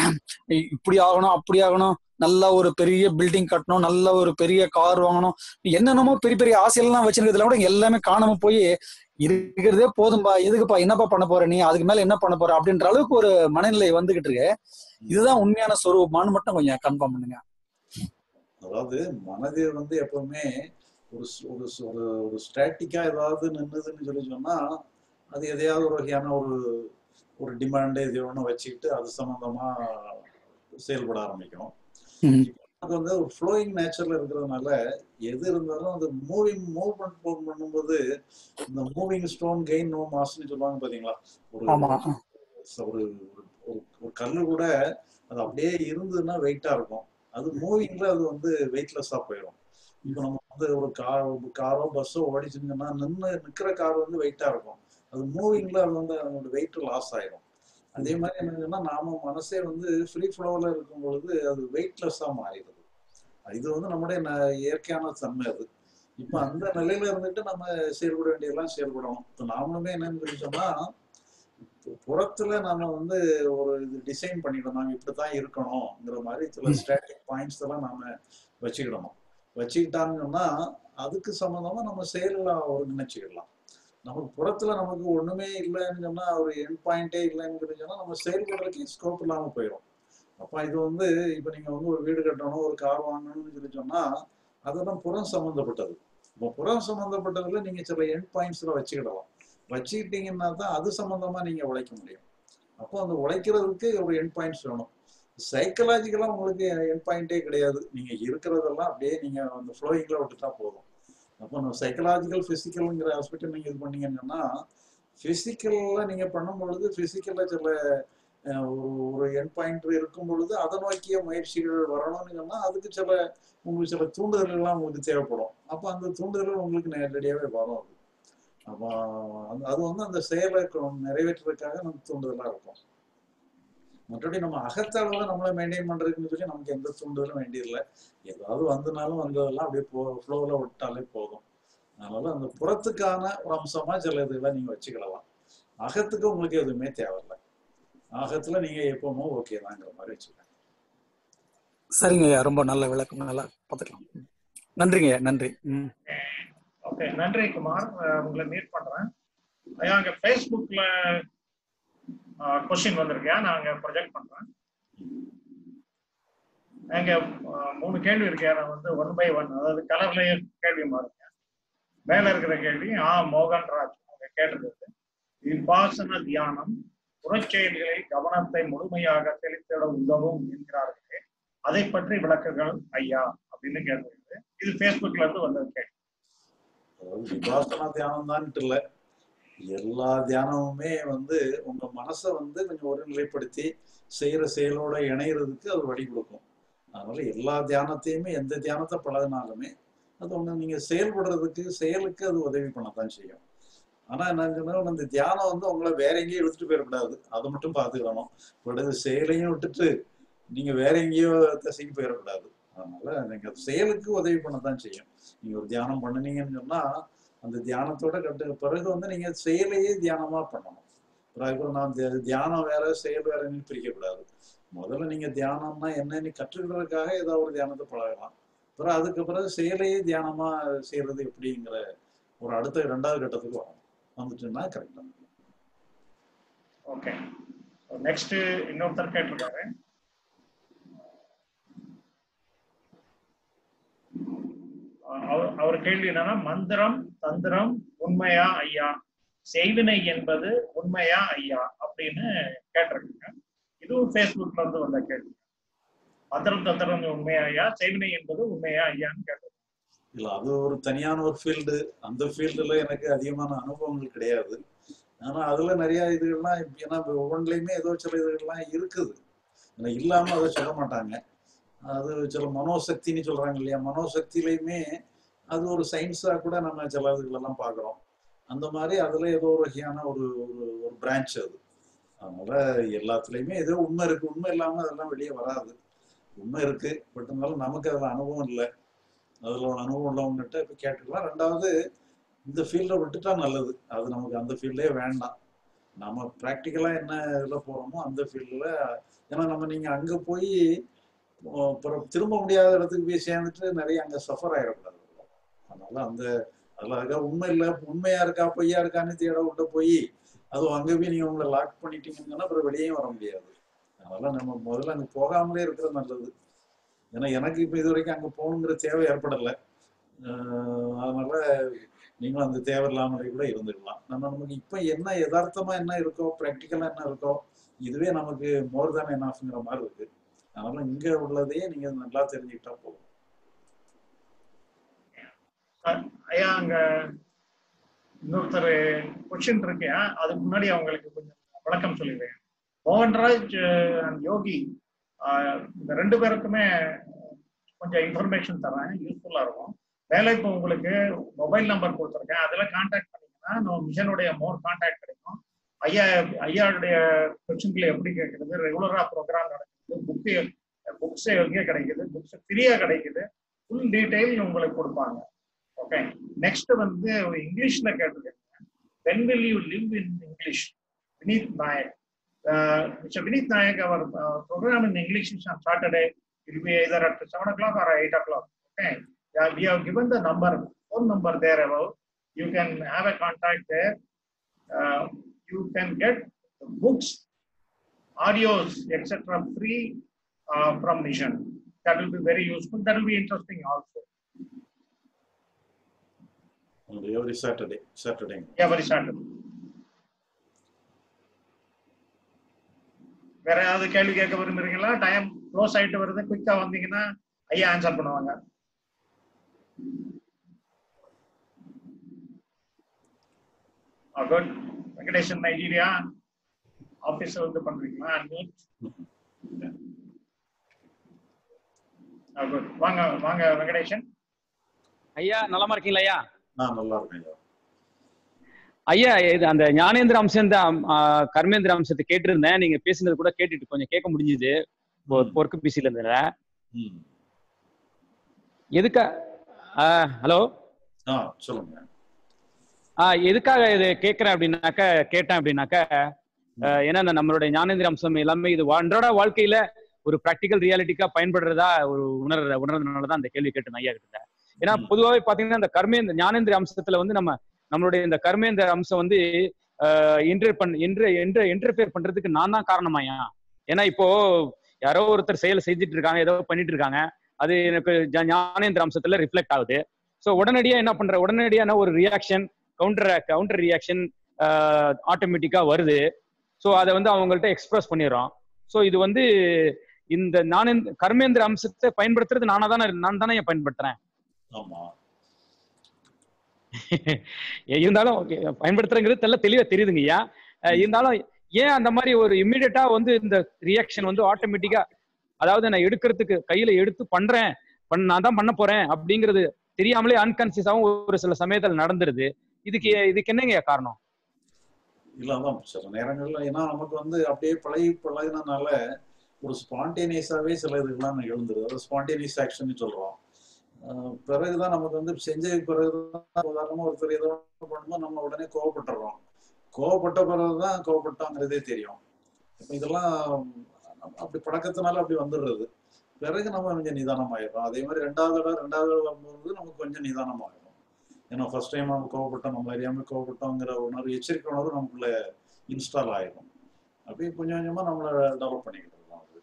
S12: இப்படி ஆகணும் அப்படி ஆகணும் நல்ல ஒரு பெரிய பில்டிங் கட்டணும் நல்ல ஒரு பெரிய கார் வாங்கணும் என்னென்னமோ பெரிய பெரிய ஆசையெல்லாம் வச்சிருக்கிறதுல கூட எல்லாமே காணாம போய் இருக்கிறதே போதும்பா எதுக்குப்பா என்னப்பா பண்ண போற நீ அதுக்கு மேல என்ன பண்ண போற அப்படின்ற அளவுக்கு ஒரு மனநிலை வந்துகிட்டு இருக்கு இதுதான் உண்மையான சொரூபமானு மட்டும் கொஞ்சம் கன்ஃபார்ம் பண்ணுங்க
S2: அதாவது மனது வந்து எப்பவுமே ஒரு ஸ்- ஒரு ஸ்- ஒரு ஒரு ஸ்டாட்டிக்கா ஏதாவது நின்னுதுன்னு சொல்லி சொன்னா அது எதையாவது ஒரு வகையான ஒரு ஒரு டிமாண்ட் இது ஒன்று வச்சுக்கிட்டு அது சம்பந்தமா செயல்பட ஆரம்பிக்கும் அது வந்து ஒரு ஃப்ளோயிங் நேச்சர்ல இருக்கிறதுனால எது இருந்தாலும் அது மூவிங் மூவ்மெண்ட் பண்ணும்போது இந்த மூவிங் ஸ்டோன் கெயின் நோ மாஸ்ன்னு சொல்லுவாங்க பாத்தீங்களா ஒரு
S12: ஆமா
S2: ஒரு ஒரு- ஒரு கல்லு கூட அது அப்படியே இருந்ததுன்னா வெயிட்டா இருக்கும் அது மூவிங்ல அது வந்து வெயிட்லெஸ்ஸா போயிடும் இப்போ நம்ம வந்து ஒரு கார் காரோ பஸ்ஸோ ஓடிச்சுங்கன்னா நின்று நிக்கிற கார் வந்து வெயிட்டா இருக்கும் அது மூவிங்ல அது வந்து அதோட வெயிட் லாஸ் ஆயிடும் அதே மாதிரி என்னங்கன்னா நாம மனசே வந்து ஃப்ரீ ஃப்ளோவில் இருக்கும் பொழுது அது வெயிட்லெஸ்ஸா மாறிடுது இது வந்து நம்முடைய ந- இயற்கையான தன்மை அது இப்போ அந்த நிலையில இருந்துட்டு நம்ம செயல்பட வேண்டியதெல்லாம் செயல்படணும் இப்போ நாமளுமே என்னன்னு சொல்லி சொன்னா புறத்துல நாம வந்து ஒரு இது டிசைன் பண்ணிடணும் நாம இப்படித்தான் இருக்கணும்ங்கிற மாதிரி சில ஸ்ட்ராட்டிக் பாயிண்ட்ஸ் எல்லாம் நாம வச்சுக்கிடணும் வச்சுக்கிட்டான்னு சொன்னா அதுக்கு சம்பந்தமா நம்ம செயல்களை ஒருங்கிணைச்சிக்கிடலாம் நமக்கு புறத்துல நமக்கு ஒண்ணுமே இல்லைன்னு சொன்னா ஒரு எண்ட் பாயிண்டே இல்லைன்னு சொல்லி சொன்னா நம்ம செயல்படுறதுக்கு ஸ்கோப் இல்லாம போயிடும் அப்ப இது வந்து இப்ப நீங்க வந்து ஒரு வீடு கட்டணும் ஒரு கார் வாங்கணும்னு சொல்லி சொன்னா அதெல்லாம் புறம் சம்பந்தப்பட்டது இப்போ புறம் சம்பந்தப்பட்டதுல நீங்க சில எண்ட் பாயிண்ட்ஸ்ல வச்சுக்கிடலாம் வச்சுக்கிட்டீங்கன்னா தான் அது சம்பந்தமா நீங்க உழைக்க முடியும் அப்போ அந்த உழைக்கிறதுக்கு ஒரு எண்ட் பாயிண்ட்ஸ் வேணும் சைக்கலாஜிக்கலா உங்களுக்கு எண்ட் பாயிண்டே கிடையாது நீங்க இருக்கிறதெல்லாம் அப்படியே நீங்க அந்த ஃப்ளோயிங்ல விட்டுட்டா போதும் அப்போ நம்ம சைக்கலாஜிக்கல் பிசிக்கல்ங்கிற ஆஸ்பெக்ட் நீங்க இது பண்ணீங்கன்னா பிசிக்கல்ல நீங்க பண்ணும் பொழுது பிசிக்கல்ல சில அஹ், ஒரு ஒரு எண்ட் பாயிண்ட் இருக்கும் பொழுது அதை நோக்கிய முயற்சிகள் வரணும்னு சொன்னா அதுக்கு சில உங்களுக்கு சில தூண்டுதல்கள்லாம் உங்களுக்கு தேவைப்படும் அப்போ அந்த தூண்டுதல்கள் உங்களுக்கு நேரடியாவே வரும் அது அப்போ அந்த- அது வந்து அந்த செயலை கொ- நிறைவேற்றுறதுக்காக நமக்கு தூண்டுதலா இருக்கும் மற்றபடி நம்ம அகத்தளவுல நம்மளை மெயின்டைன் பண்றதுக்குன்னு சொல்லி நமக்கு எந்த தூண்டுதலும் வேண்டியதில்லை ஏதாவது வந்தனாலும் வந்ததெல்லாம் அப்படியே போ ஃப்ளோவில் விட்டாலே போதும் அதனால அந்த புறத்துக்கான ஒரு அம்சமா சில இதெல்லாம் நீங்க வச்சுக்கிடலாம் அகத்துக்கு உங்களுக்கு எதுவுமே தேவையில்லை அகத்துல நீங்க எப்பவுமே ஓகே தாங்கிற மாதிரி வச்சுக்கலாம்
S12: சரிங்க ஐயா ரொம்ப நல்ல விளக்கம் நல்லா பார்த்துக்கலாம் நன்றிங்க ஐயா நன்றி ம்
S1: ஓகே நன்றி குமார் அஹ் உங்களை மீட் பண்றேன் ஐயா அங்க ஃபேஸ்புக்ல கொஸ்டின் வந்திருக்கா நான் அங்க ப்ரொஜெக்ட் பண்றேன் அங்க அஹ், மூணு கேள்வி இருக்கு நான் வந்து ஒன் பை ஒன் அதாவது கலர்லயே கேள்வி மாறுங்க மேல இருக்கிற கேள்வி ஆ மோகன்ராஜ் அவங்க கேட்டிருக்கிறது விபாசன தியானம் புறச்செயல்களில் கவனத்தை முழுமையாக செலுத்திட உதவும் என்கிறார்களே அதை பற்றி விளக்குகள் ஐயா அப்படின்னு கேட்டிருக்குது இது ஃபேஸ்புக்ல இருந்து வந்த கேள்வி
S2: அதாவது விபாசனா தியானம் தான்ட்டு இல்லை எல்லா தியானமுமே வந்து உங்க மனசை வந்து கொஞ்சம் ஒருநிலைப்படுத்தி செய்யற செயலோட இணையறதுக்கு அது வழி கொடுக்கும் அதனால எல்லா தியானத்தையுமே எந்த தியானத்தை பழகினாலுமே அது ஒண்ணு நீங்க செயல்படுறதுக்கு செயலுக்கு அது உதவி பண்ணத்தான் செய்யும் ஆனா என்ன சொன்னாலும் அந்த தியானம் வந்து உங்களை வேற எங்கேயும் இழுத்துட்டு போயிடக்கூடாது அதை மட்டும் பார்த்துக்கணும் விடுது செயலையும் விட்டுட்டு நீங்க வேற எங்கேயோ திசைக்கு போயிடக்கூடாது அதனால நீங்க அது செயலுக்கு உதவி பண்ணத்தான் செய்யும் நீங்க ஒரு தியானம் பண்ணுனீங்கன்னு சொன்னா அந்த தியானத்தோட கட்டு பிறகு வந்து நீங்க செயலையே தியானமா பண்ணணும் பிறகு நான் தி- தியானம் வேற செயல் வேறன்னு பிரிக்க கூடாது முதல்ல நீங்க தியானம்னா என்னன்னு கற்றுக்கிறதுக்காக ஏதாவது ஒரு தியானத்தை பழகலாம் அப்புறம் அதுக்கு பிறகு செயலையே தியானமா செய்யறது எப்படிங்கிற ஒரு அடுத்த ரெண்டாவது கட்டத்துக்கு வரும் வந்துட்டுன்னா கரெக்டா
S1: ஓகே நெக்ஸ்ட் இன்னொருத்தர் கேட்டிருக்காரு அஹ் அவர் அவர் கேள்வி என்னன்னா மந்திரம் தந்திரம் உண்மையா ஐயா செய்வினை என்பது உண்மையா ஐயா அப்படின்னு கேட்டிருக்காங்க இதுவும் ஃபேஸ்புக்ல இருந்து வந்த கேள்வி மந்திரம் தந்திரம் உண்மையா ஐயா செய்வினை என்பது உண்மையா ஐயான்னு கேட்டிருக்காங்க
S2: இல்ல அது ஒரு தனியான ஒரு ஃபீல்டு அந்த ஃபீல்டுல எனக்கு அதிகமான அனுபவங்கள் கிடையாது ஆனா அதுல நிறைய இதுகள்லாம் இப்ப ஏன்னா ஒவ்வொன்றுலையுமே ஏதோ சில இதுகள்லாம் இருக்குது ஆனா இல்லாம அதை சொல்ல மாட்டாங்க அது சில மனோசக்தின்னு சொல்றாங்க இல்லையா மனோசக்தியிலையுமே அது ஒரு சயின்ஸா கூட நம்ம சில இதுகளெல்லாம் பார்க்குறோம் அந்த மாதிரி அதுல ஏதோ ஒரு வகையான ஒரு ஒரு ஒரு பிரான்ச் அது அதனால எல்லாத்துலயுமே ஏதோ உண்மை இருக்கு உண்மை இல்லாம அதெல்லாம் வெளியே வராது உண்மை இருக்கு பட் இருந்தாலும் நமக்கு அதுல அனுபவம் இல்லை அதுல ஒரு அனுபவம் உள்ளவங்ககிட்ட இப்ப கேட்டுக்கலாம் ரெண்டாவது இந்த ஃபீல்டை விட்டுட்டா நல்லது அது நமக்கு அந்த ஃபீல்டே வேண்டாம் நம்ம ப்ராக்டிக்கலா என்ன இதுல போறோமோ அந்த ஃபீல்டில் ஏன்னா நம்ம நீங்க அங்க போய் அப்புறம் திரும்ப முடியாத இடத்துக்கு போய் சேர்ந்துட்டு நிறைய அங்க சஃபர் ஆயிடக்கூடாது அதனால அந்த அதில் அதுக்காக உண்மை இல்லை உண்மையா இருக்கா பொய்யா இருக்கான்னு தேட விட்ட போய் அதுவும் அங்கே போய் நீங்க உங்களை லாக் பண்ணிட்டீங்கன்னா அப்புறம் வெளியே வர முடியாது அதனால நம்ம முதல்ல அங்கே போகாமலே இருக்கிறது நல்லது ஏன்னா எனக்கு இப்போ இது வரைக்கும் அங்கே போகணுங்கிற தேவை ஏற்படலை அஹ் அதனால நீங்களும் அந்த தேவை இல்லாமலே கூட இருந்துக்கலாம் நம்ம நமக்கு இப்போ என்ன யதார்த்தமா என்ன இருக்கோ ப்ராக்டிக்கலா என்ன இருக்கோ இதுவே நமக்கு மோர் தேன் என்னாஃப்ங்கிற மாதிரி இருக்கு அதனால இங்க உள்ளதையே நீங்க நல்லா தெரிஞ்சுக்கிட்டா போதும்
S1: ஐயா அங்க இன்னொருத்தர் கொஸ்டின் இருக்கு அதுக்கு முன்னாடி அவங்களுக்கு கொஞ்சம் விளக்கம் சொல்லிடுறேன் மோகன்ராஜ் அண்ட் யோகி ஆஹ் இந்த ரெண்டு பேருக்குமே கொஞ்சம் இன்ஃபர்மேஷன் தரேன் யூஸ்ஃபுல்லா இருக்கும் மேலே இப்போ உங்களுக்கு மொபைல் நம்பர் கொடுத்துருக்கேன் அதில் கான்டாக்ட் பண்ணீங்கன்னா நம்ம மிஷனுடைய மோர் கான்டாக்ட் கிடைக்கும் ஐயா ஐயாவுடைய கொஸ்டின்களை எப்படி கேட்கறது ரெகுலரா ப்ரோக்ராம் நடக்குது புக்கு புக்ஸ் எங்கே கிடைக்குது புக்ஸ் ஃப்ரீயா கிடைக்குது ஃபுல் டீடைல் உங்களுக்கு கொடுப்பாங்க ஓகே நெக்ஸ்ட் வந்து ஒரு இங்கிலீஷ்ல கேட்டிருக்கேன் when will you live in english Vineet Nayak uh, Mr. Vineet Nayak, our uh, program in English is on Saturday. It will be either at 7 o'clock or 8 o'clock. Okay. Yeah, we have given the number, phone number there above. You can have a contact there. Uh, you can get the books, audios, etc. free uh, from Mission. That will be very useful. That will be interesting also.
S2: Every Saturday Saturday
S1: Yeah, very Saturday. வேற ஏதாவது கேள்வி கேட்க விரும்புறீங்களா time close ஆயிட்டு வருது குயிக்கா வந்தீங்கன்னா ஐயா ஆன்சர் பண்ணுவாங்க குட் வெங்கடேஷன் நைஜீரியா ஆபீஸ்ல வந்து பண்றீங்களா குட் வாங்க வாங்க வெங்கடேஷன்
S13: ஐயா நலமா இருக்கீங்களா ஐயா
S2: நான் நல்லா இருக்கேன்
S13: ஐயா இது அந்த ஞானேந்திர அம்சம் தான் கர்மேந்திர அம்சத்தை கேட்டிருந்தேன் நீங்க பேசுனது கூட கேட்டுட்டு கொஞ்சம் கேட்க முடிஞ்சுது ஒர்க் பிஸில இருந்ததுல எதுக்கா ஹலோ
S2: ஆ சொல்லுங்க
S13: ஆஹ் எதுக்காக இது கேட்கறேன் அப்படின்னாக்க கேட்டேன் அப்படின்னாக்க ஆஹ் ஏன்னா இந்த நம்மளுடைய ஞானேந்திர அம்சம் எல்லாமே இது அன்றாட வாழ்க்கையில ஒரு ப்ராக்டிக்கல் ரியாலிட்டிக்கா பயன்படுறதா ஒரு உணர்ற உணர்றதுனால தான் அந்த கேள்வி கேட்டேன் ஐயா கிட்ட ஏன்னா பொதுவாகவே பாத்தீங்கன்னா இந்த கர்மேந்திர ஞானேந்திர அம்சத்துல வந்து நம்ம நம்மளுடைய இந்த கர்மேந்திர அம்சம் வந்து இன்டர் பண் என்ட்ரு என்ட்ரு இன்டர்ஃபியர் பண்றதுக்கு நான் தான் காரணமாயா ஏன்னா இப்போ யாரோ ஒருத்தர் செயலை செஞ்சுட்டு இருக்காங்க ஏதோ பண்ணிட்டு இருக்காங்க அது எனக்கு ஞானேந்திர அம்சத்துல ரிஃப்ளெக்ட் ஆகுது ஸோ உடனடியா என்ன பண்ற உடனடியான ஒரு ரியாக்ஷன் கவுண்டர் கவுண்டர் ரியாக்ஷன் ஆட்டோமேட்டிக்கா வருது ஸோ அதை வந்து அவங்கள்ட்ட எக்ஸ்பிரஸ் பண்ணிடுறோம் ஸோ இது வந்து இந்த ஞானேந்திர கர்மேந்திர அம்சத்தை பயன்படுத்துறது நானா தானே நான் தானே பயன்படுத்துறேன்
S2: ஆமா
S13: இருந்தாலும் பயன்படுத்துறங்கிறது தெல்ல தெளிவா தெரியுதுங்க ஐயா இருந்தாலும் ஏன் அந்த மாதிரி ஒரு இம்மிடியட்டா வந்து இந்த ரியாக்ஷன் வந்து ஆட்டோமேட்டிக்கா அதாவது நான் எடுக்கிறதுக்கு கையில எடுத்து பண்றேன் பண்ண நான் தான் பண்ண போறேன் அப்படிங்கிறது தெரியாமலே அன்கான்சியஸாவும் ஒரு சில சமயத்தில் நடந்துருது இதுக்கு இதுக்கு என்னங்க காரணம்
S2: இல்ல அதான் சில நேரங்கள்ல ஏன்னா நமக்கு வந்து அப்படியே பழகி பழகினனால ஒரு ஸ்பான்டேனியஸாவே சில இதுக்கெல்லாம் எழுந்துருது அதாவது ஸ்பான்டேனியஸ் ஆக்ஷன் சொல்றோம் பிறகுதான் நமக்கு வந்து செஞ்சதுக்கு பிறகுதான் உதாரணமா ஒருத்தர் ஏதோ பண்ணும்போது நம்ம உடனே கோவப்பட்டுறோம் கோவப்பட்ட பிறகுதான் கோவப்பட்டோங்கிறதே தெரியும் இப்போ இதெல்லாம் அப்படி பழக்கத்தினால அப்படி வந்துடுறது பிறகு நம்ம கொஞ்சம் நிதானம் ஆயிடும் அதே மாதிரி ரெண்டாவது தடவை ரெண்டாவது தடவை வரும்போது நமக்கு கொஞ்சம் நிதானம் ஆயிடும் ஏன்னா ஃபர்ஸ்ட் டைம் நம்ம கோவப்பட்டோம் நம்ம அறியாம கோவப்பட்டோங்கிற உணர்வு எச்சரிக்கை உணர்வு நமக்குள்ள இன்ஸ்டால் ஆயிடும் அப்படியே கொஞ்சம் கொஞ்சமா நம்மளை டெவலப் பண்ணிக்கிட்டு இருக்கோம் அது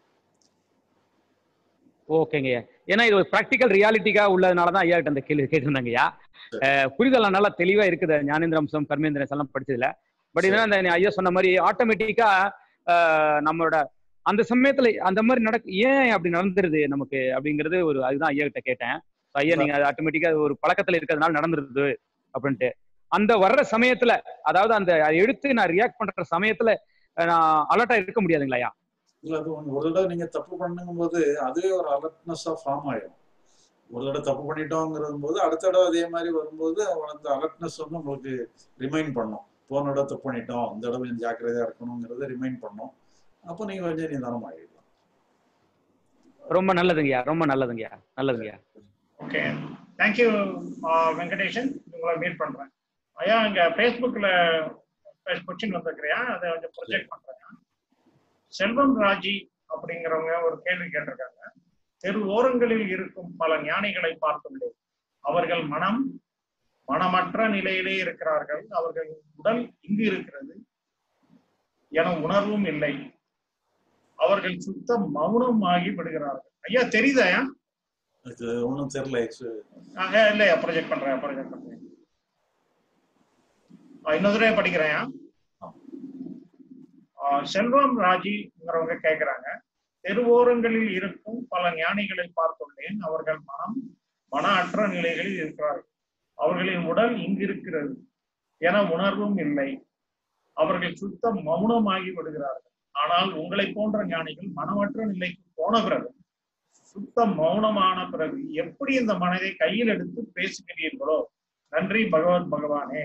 S13: ஓகேங்க ஏன்னா இது ஒரு ப்ராக்டிக்கல் ரியாலிட்டிக்கா உள்ளதுனால தான் ஐயா கிட்ட அந்த கேள்வி கேட்டிருந்தாங்க ஐயா புரிதல் நல்லா தெளிவா இருக்குது ஞானேந்திர அம்சம் கர்மேந்திரன் எல்லாம் படிச்சதுல பட் இதெல்லாம் அந்த ஐயா சொன்ன மாதிரி ஆட்டோமேட்டிக்கா நம்மளோட அந்த சமயத்துல அந்த மாதிரி நடக்கு ஏன் அப்படி நடந்துருது நமக்கு அப்படிங்கிறது ஒரு அதுதான் ஐயா கிட்ட கேட்டேன் ஐயா நீங்க அது ஆட்டோமேட்டிக்கா ஒரு பழக்கத்துல இருக்கிறதுனால நடந்துருது அப்படின்ட்டு அந்த வர்ற சமயத்துல அதாவது அந்த எடுத்து நான் ரியாக்ட் பண்ற சமயத்துல நான் அலர்ட்டா இருக்க முடியாதுங்களா ஐயா
S2: இல்ல அது ஒண்ணு ஒரு தடவை நீங்க தப்பு பண்ணுங்கும் போது அதுவே ஒரு அலர்ட்னஸா ஃபார்ம் ஆயிடும் ஒரு தடவை தப்பு பண்ணிட்டோங்கிறது போது அடுத்த தடவை அதே மாதிரி வரும்போது அந்த அலர்ட்னஸ் வந்து உங்களுக்கு ரிமைண்ட் பண்ணும் போன தடவை தப்பு பண்ணிட்டோம் இந்த தடவை கொஞ்சம் ஜாக்கிரதையா இருக்கணுங்கிறத ரிமைண்ட் பண்ணும் அப்போ நீங்க கொஞ்சம் நிதானம் ஆகிடலாம்
S13: ரொம்ப நல்லதுங்கய்யா ரொம்ப நல்லதுங்கய்யா நல்லதுங்கய்யா
S1: ஓகே தேங்க்யூ வெங்கடேஷன் உங்களை மீட் பண்றேன் ஐயா இங்க ஃபேஸ்புக்ல கொஸ்டின் வந்திருக்கிறியா அதை கொஞ்சம் ப்ரொஜெக்ட் பண்றேன் செல்வம் ராஜி அப்படிங்கிறவங்க ஒரு கேள்வி கேட்டிருக்காங்க தெரு ஓரங்களில் இருக்கும் பல ஞானிகளை பார்த்துள்ளேன் அவர்கள் மனம் மனமற்ற நிலையிலே இருக்கிறார்கள் அவர்கள் உடல் இங்கு இருக்கிறது என உணர்வும் இல்லை அவர்கள் சுத்த மௌனமாகி விடுகிறார்கள் ஐயா தெரியுதாயா
S2: அது ஒன்றும் தெரியல
S1: ஆஹ் இல்லையா ப்ரொஜெக்ட் பண்றேன் ப்ரொஜெக்ட் பண்றேன் ஆஹ் இன்னொரு தடவை படிக்கிறேன் ஆஹ் செல்வம் ராஜிங்கிறவங்க கேக்குறாங்க தெருவோரங்களில் இருக்கும் பல ஞானிகளை பார்த்துள்ளேன் அவர்கள் மனம் மன அற்ற நிலைகளில் இருக்கிறார்கள் அவர்களின் உடல் இங்கு இருக்கிறது என உணர்வும் இல்லை அவர்கள் சுத்த மௌனமாகி விடுகிறார்கள் ஆனால் உங்களை போன்ற ஞானிகள் மனமற்ற நிலைக்கு போன பிறகு சுத்த மௌனமான பிறகு எப்படி இந்த மனதை கையில் எடுத்து பேசுகிறீர்களோ நன்றி பகவத் பகவானே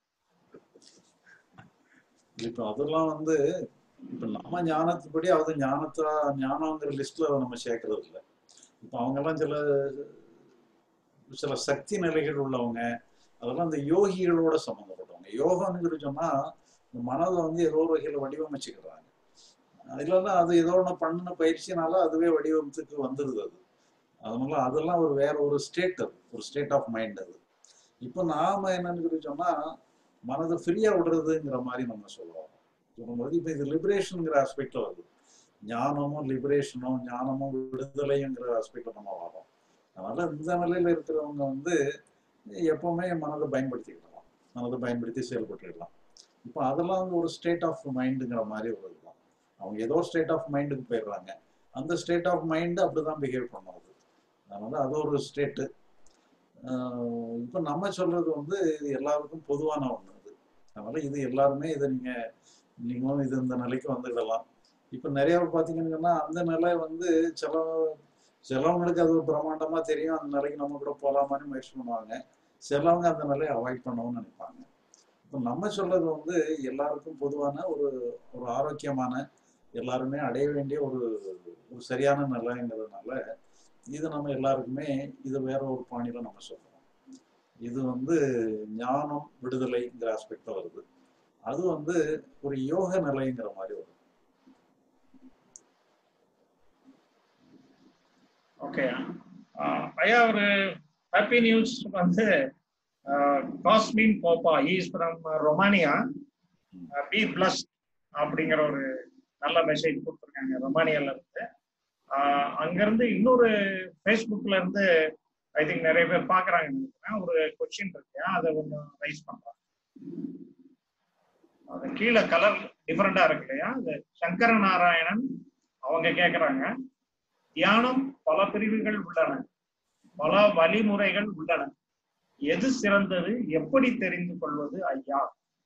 S2: இப்போ அதெல்லாம் வந்து இப்ப நம்ம ஞானத்துப்படி அது ஞானத்தா ஞானங்கிற லிஸ்ட்ல அதை நம்ம சேர்க்கறது இல்லை இப்போ அவங்கெல்லாம் சில சில சக்தி நிலைகள் உள்ளவங்க அதெல்லாம் இந்த யோகிகளோட சம்மந்தப்பட்டவங்க யோகம்னு சொன்னா இந்த மனதை வந்து ஏதோ ஒரு வகையில வடிவமைச்சுக்கிறாங்க இல்லைன்னா அது ஏதோ ஒன்று பண்ணின பயிற்சினால அதுவே வடிவமைத்துக்கு வந்துடுது அது அதனால அதெல்லாம் ஒரு வேற ஒரு ஸ்டேட் அது ஒரு ஸ்டேட் ஆஃப் மைண்ட் அது இப்போ நாம என்னன்னு சொன்னா மனதை ஃப்ரீயா விடுறதுங்கிற மாதிரி நம்ம சொல்லுவோம் சொல்லும்போது இப்போ இது லிபரேஷனுங்கிற ஆஸ்பெக்ட்ல வருது ஞானமும் லிபரேஷனும் ஞானமும் விடுதலைங்கிற ஆஸ்பெக்ட்ல நம்ம வரோம் அதனால இந்த நிலையில இருக்கிறவங்க வந்து எப்பவுமே மனதை பயன்படுத்திக்கலாம் மனதை பயன்படுத்தி செயல்பட்டுக்கலாம் இப்போ அதெல்லாம் வந்து ஒரு ஸ்டேட் ஆஃப் மைண்டுங்கிற மாதிரி ஒரு இதுதான் அவங்க ஏதோ ஸ்டேட் ஆஃப் மைண்டுக்கு போயிடுறாங்க அந்த ஸ்டேட் ஆஃப் மைண்டு அப்படிதான் பிஹேவ் பண்ணுவது அதனால அது ஒரு ஸ்டேட்டு இப்போ நம்ம சொல்றது வந்து இது எல்லாருக்கும் பொதுவான ஒன்று அது அதனால இது எல்லாருமே இதை நீங்க நீங்களும் இது இந்த நிலைக்கு வந்துடலாம் இப்போ நிறைய பார்த்தீங்கன்னு சொன்னா அந்த நிலை வந்து சில சிலவங்களுக்கு அது பிரம்மாண்டமா தெரியும் அந்த நிலைக்கு நம்ம கூட போகலாமான்னு முயற்சி பண்ணுவாங்க சிலவங்க அந்த நிலையை அவாய்ட் பண்ணணும்னு நினைப்பாங்க இப்போ நம்ம சொல்றது வந்து எல்லாருக்கும் பொதுவான ஒரு ஒரு ஆரோக்கியமான எல்லாருமே அடைய வேண்டிய ஒரு ஒரு சரியான நிலைங்கிறதுனால இது நம்ம எல்லாருக்குமே இது வேற ஒரு பாணியில நம்ம சொல்றோம் இது வந்து ஞானம் விடுதலைங்கிற ஆஸ்பெக்ட்ல வருது அது வந்து ஒரு யோக நிலைங்கிற மாதிரி வரும்
S1: ஓகே ஐயா ஒரு ஹாப்பி நியூஸ் வந்து Cosmin Popa is from Romania B plus அப்படிங்கிற ஒரு நல்ல மெசேஜ் கொடுத்துருக்காங்க ரொமானியால இருந்து ஆஹ் அங்கிருந்து இன்னொரு ஃபேஸ்புக்ல இருந்து ஐ திங்க் நிறைய பேர் பாக்குறாங்க நினைக்கிறேன் ஒரு கொஸ்டின் இருக்கு அதை கொஞ்சம் ரைஸ் பண்றேன் அது கீழே கலர் டிஃபரெண்டா இருக்கு இல்லையா அது சங்கர நாராயணன் அவங்க கேக்குறாங்க தியானம் பல பிரிவுகள் உள்ளன பல வழிமுறைகள் உள்ளன எது சிறந்தது எப்படி தெரிந்து கொள்வது ஐயா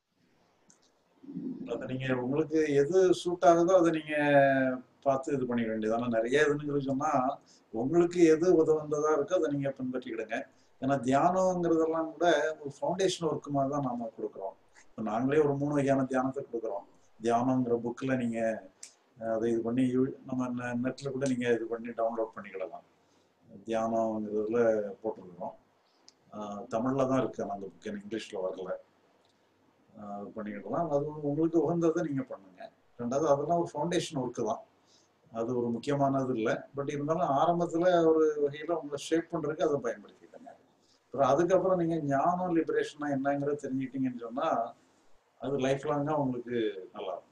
S2: அதை நீங்க உங்களுக்கு எது சூட் ஆகுதோ அதை நீங்க பார்த்து இது பண்ணிக்க வேண்டியது ஆனால் நிறைய இதுன்னு சொன்னா உங்களுக்கு எது உதவுந்ததா இருக்கோ அதை நீங்க பின்பற்றிக்கிடுங்க ஏன்னா தியானங்கிறதெல்லாம் கூட ஒரு ஃபவுண்டேஷன் ஒர்க்கு மாதிரி தான் நாம கொடுக்குறோம் இப்போ நாங்களே ஒரு மூணு வகையான தியானத்தை கொடுக்குறோம் தியானங்கிற புக்கில் நீங்க அதை இது பண்ணி யூ- நம்ம நெட்ல கூட நீங்க இது பண்ணி டவுன்லோட் பண்ணிக்கிடலாம் தியானங்கிறதுல போட்டிருக்கிறோம் ஆஹ் தமிழ்ல தான் இருக்கு ஆனால் அந்த புக் இங்கிலீஷ்ல வரல ஆஹ் பண்ணிக்கிடலாம் அது உங்களுக்கு உகந்ததை நீங்க பண்ணுங்க ரெண்டாவது அதெல்லாம் ஒரு ஃபவுண்டேஷன் ஒர்க்கு தான் அது ஒரு முக்கியமானது இல்லை பட் இருந்தாலும் ஆரம்பத்துல ஒரு வகையில உங்களை ஷேப் பண்றதுக்கு அதை பயன்படுத்திக்கங்க அப்புறம் அதுக்கப்புறம் நீங்க ஞானம் லிபரேஷனா என்னங்கிறத தெரிஞ்சுக்கிட்டீங்கன்னு சொன்னா அது லைஃப் லாங்கா உங்களுக்கு நல்லா இருக்கும்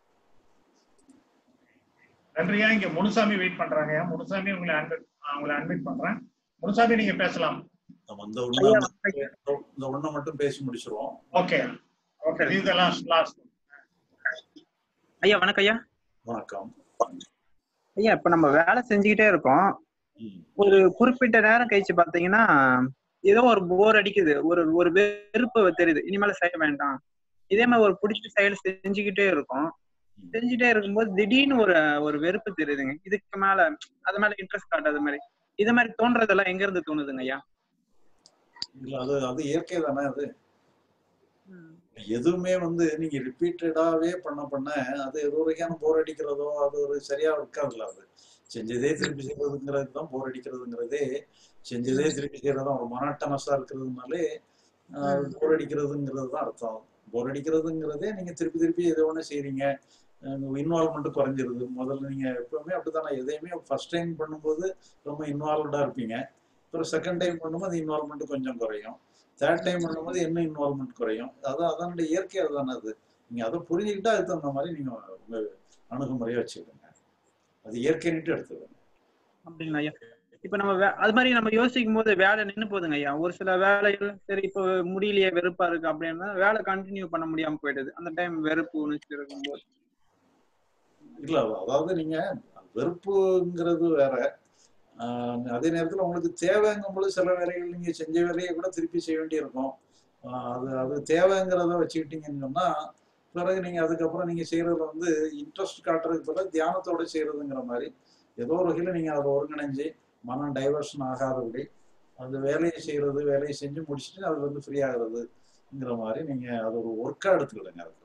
S1: நன்றியா இங்க முனுசாமி வெயிட் பண்றாங்க முனுசாமி உங்களை அன்மிட் உங்களை அன்மிட் பண்றேன் முனுசாமி நீங்க பேசலாம்
S2: நம்ம இந்த ஒண்ணு இந்த ஒண்ணை மட்டும் பேசி முடிச்சிருவோம்
S1: ஓகே ஓகே இது லாஸ்ட் லாஸ்ட்
S14: ஐயா வணக்கம் ஐயா
S2: வணக்கம்
S14: ஐயா இப்ப நம்ம வேலை செஞ்சுக்கிட்டே இருக்கோம் ஒரு குறிப்பிட்ட நேரம் கழிச்சு பாத்தீங்கன்னா ஏதோ ஒரு போர் அடிக்குது ஒரு ஒரு வெறுப்பு தெரியுது இனிமேல செய்ய வேண்டாம் இதே மாதிரி ஒரு பிடிச்ச செயல் செஞ்சுக்கிட்டே இருக்கும் செஞ்சுட்டே இருக்கும்போது திடீர்னு ஒரு ஒரு வெறுப்பு தெரியுதுங்க இதுக்கு மேல அது மேல இன்ட்ரெஸ்ட் காட்டாத மாதிரி இது மாதிரி தோன்றதெல்லாம் எங்க இருந்து தோணுதுங்க ஐயா
S2: இல்ல அது அது இயற்கை தானே அது எதுவுமே வந்து நீங்க ரிப்பீட்டடாவே பண்ண பண்ண அது ஏதோ வரைக்கும் போர் அடிக்கிறதோ அது ஒரு சரியா இருக்காதுல்ல அது செஞ்சதே திருப்பி செய்யறதுங்கிறது தான் போர் அடிக்கிறதுங்கிறதே செஞ்சதே திருப்பி செய்யறதும் ஒரு மனாட்டனஸா இருக்கிறதுனாலே போர் அடிக்கிறதுங்கிறது தான் அர்த்தம் போர் அடிக்கிறதுங்கிறதே நீங்க திருப்பி திருப்பி எதோ ஒண்ணு செய்றீங்க இன்வால்மெண்ட் குறைஞ்சிருது முதல்ல நீங்க எப்பவுமே அப்படித்தானே எதையுமே ஃபர்ஸ்ட் டைம் பண்ணும்போது ரொம்ப இன்வால்வ்டா இருப்பீங்க அப்புறம் செகண்ட் டைம் பண்ணும்போது இன்வால்மெண்ட் கொஞ்சம் குறையும் தேர்ட் டைம் பண்ணும்போது இன்னும் இன்வால்மெண்ட் குறையும் அதான் அதனுடைய இயற்கை அதுதானே அது நீங்க அதை புரிஞ்சுக்கிட்டா அதுக்கு தகுந்த மாதிரி நீங்க உங்க அணுகுமுறையை வச்சுக்கிடுங்க அது இயற்கைன்னுட்டு எடுத்துக்கோங்க
S14: அப்படிங்களா ஐயா இப்ப நம்ம வே- அது மாதிரி நம்ம யோசிக்கும் போது வேலை நின்னு போகுதுங்க ஐயா ஒரு சில வேலைகள் சரி இப்போ முடியலையே வெறுப்பா இருக்கு அப்படின்னா வேலை கண்டினியூ பண்ண முடியாம போயிடுது அந்த டைம் வெறுப்பு உணர்ச்சி இருக்கும்போது
S2: இல்ல அதாவது நீங்க வெறுப்புங்கிறது வேற ஆஹ் அதே நேரத்துல உங்களுக்கு தேவைங்கும் பொழுது சில வேலைகள் நீங்க செஞ்ச வேலையை கூட திருப்பி செய்ய வேண்டியிருக்கும் ஆஹ் அது அது தேவைங்கிறத வச்சுக்கிட்டீங்கன்னு சொன்னா பிறகு நீங்க அதுக்கப்புறம் நீங்க செய்யறதுல வந்து இன்ட்ரெஸ்ட் காட்டுறதுக்கு பதிலாக தியானத்தோட செய்யறதுங்கிற மாதிரி ஏதோ ஒரு வகையில நீங்க அதை ஒருங்கிணைஞ்சு மனம் டைவர்ஷன் ஆகாதபடி அந்த வேலையை செய்யறது வேலையை செஞ்சு முடிச்சுட்டு அதுல இருந்து ஃப்ரீ ஆகுறதுங்கிற மாதிரி நீங்க அது ஒரு ஒர்க்கா எடுத்துக்கிடுங்க அதுக்கு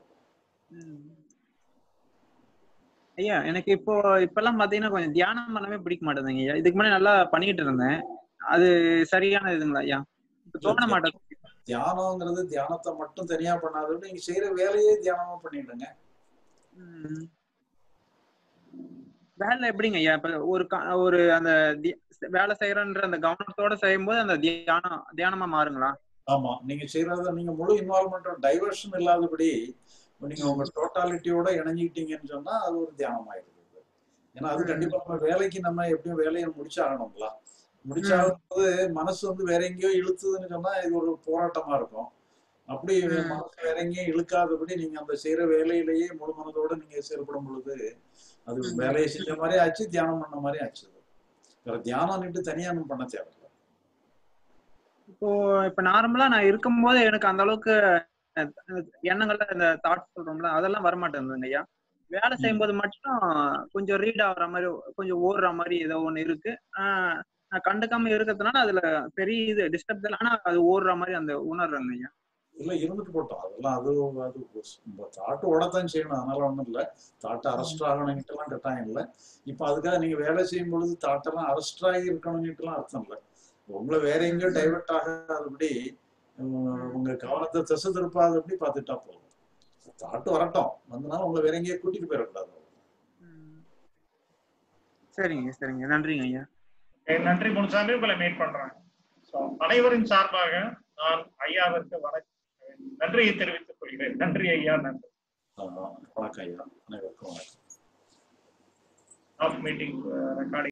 S14: ஐயா எனக்கு இப்போ இப்பெல்லாம் பாத்தீங்கன்னா கொஞ்சம் தியானம் பண்ணவே பிடிக்க மாட்டேங்குதுங்க ஐயா இதுக்கு முன்னாடி நல்லா பண்ணிட்டு இருந்தேன் அது சரியான இதுங்களா ஐயா இப்ப தோண மாட்டேங்குது
S2: தியானம்ங்கிறது தியானத்தை மட்டும் தனியா பண்ணாத விட நீங்க செய்யற வேலையே தியானமா பண்ணிடுங்க
S14: ம். வேலை எப்படிங்க ஐயா இப்ப ஒரு க- ஒரு அந்த தி- வேலை செய்யறன்ற அந்த கவனத்தோட செய்யும்போது அந்த தியானம் தியானமா மாறுங்களா
S2: ஆமா நீங்க செய்யறத நீங்க முழு இன்வால்மெண்ட் டைவர்ஷன் இல்லாதபடி இப்ப நீங்க உங்க டோட்டாலிட்டியோட இணைஞ்சிக்கிட்டீங்கன்னு சொன்னா அது ஒரு தியானம் ஆயிடுது ஏன்னா அது கண்டிப்பா நம்ம வேலைக்கு நம்ம எப்படியும் வேலையை முடிச்சாகணும்ல முடிச்சாகும்போது மனசு வந்து வேற எங்கேயோ இழுத்துதுன்னு சொன்னா இது ஒரு போராட்டமா இருக்கும் அப்படி மனசு வேற எங்கேயும் இழுக்காதபடி நீங்க அந்த செய்யற வேலையிலேயே முழு மனதோட நீங்க செயல்படும் பொழுது அது வேலையை செஞ்ச மாதிரி ஆச்சு தியானம் பண்ண மாதிரி ஆச்சு வேற தியானம்னுட்டு தனியா நம்ம பண்ண தேவையில்ல
S14: இப்போ இப்ப நார்மலா நான் இருக்கும்போது எனக்கு அந்த அளவுக்கு அஹ், எண்ணங்கள்ல இந்த தாட்ஸ் சொல்றோம்ல அதெல்லாம் வரமாட்டேங்குதுங்க ஐயா வேலை செய்யும்போது மட்டும் கொஞ்சம் ரீட் ஆகுற மாதிரி கொஞ்சம் ஓடுற மாதிரி ஏதோ ஒண்ணு இருக்கு ஆஹ் நான் கண்டுக்காம இருக்கிறதுனால அதுல பெரிய இது டிஸ்டர்ப் இல்லை ஆனா அது ஓடுற மாதிரி அந்த உணர்றேங்க ஐயா
S2: இல்ல இருந்துட்டு போட்டோம் அதெல்லாம் அது அது தாட்டு ஓடத்தான் செய்யணும் அதனால ஒண்ணும் இல்ல தாட்டை அரெஸ்ட் ஆகணும்ட்டு எல்லாம் கட்டாயம் இல்லை இப்ப அதுக்காக நீங்க வேலை செய்யும் பொழுது தாட்டெல்லாம் அரெஸ்ட் ஆகி இருக்கணும்னுட்டு எல்லாம் அர்த்தம் இல்லை உங்களை வேற எங்கேயும் டைவர்ட் ஆகாதபடி உம், உங்க கவனத்தை திசை திருப்பாதபடி பார்த்துட்டா போதும் தாட்டு வரட்டும் வந்தனால உங்களை வேற எங்கேயும் கூட்டிட்டு போயிடக்கூடாது
S14: சரிங்க சரிங்க நன்றிங்க ஐயா
S1: Okay, நன்றி முனுசாமி உங்களை மீட் பண்றேன் So, அனைவரின் சார்பாக நான் ஐயாவிற்கு வணக்கம் நன்றியை தெரிவித்துக் கொள்கிறேன் நன்றி ஐயா நன்றி
S2: ஆமா, வணக்கம் ஐயா அனைவருக்கும் வணக்கம்
S1: ஆஃப் மீட்டிங் ரெக்கார்டிங்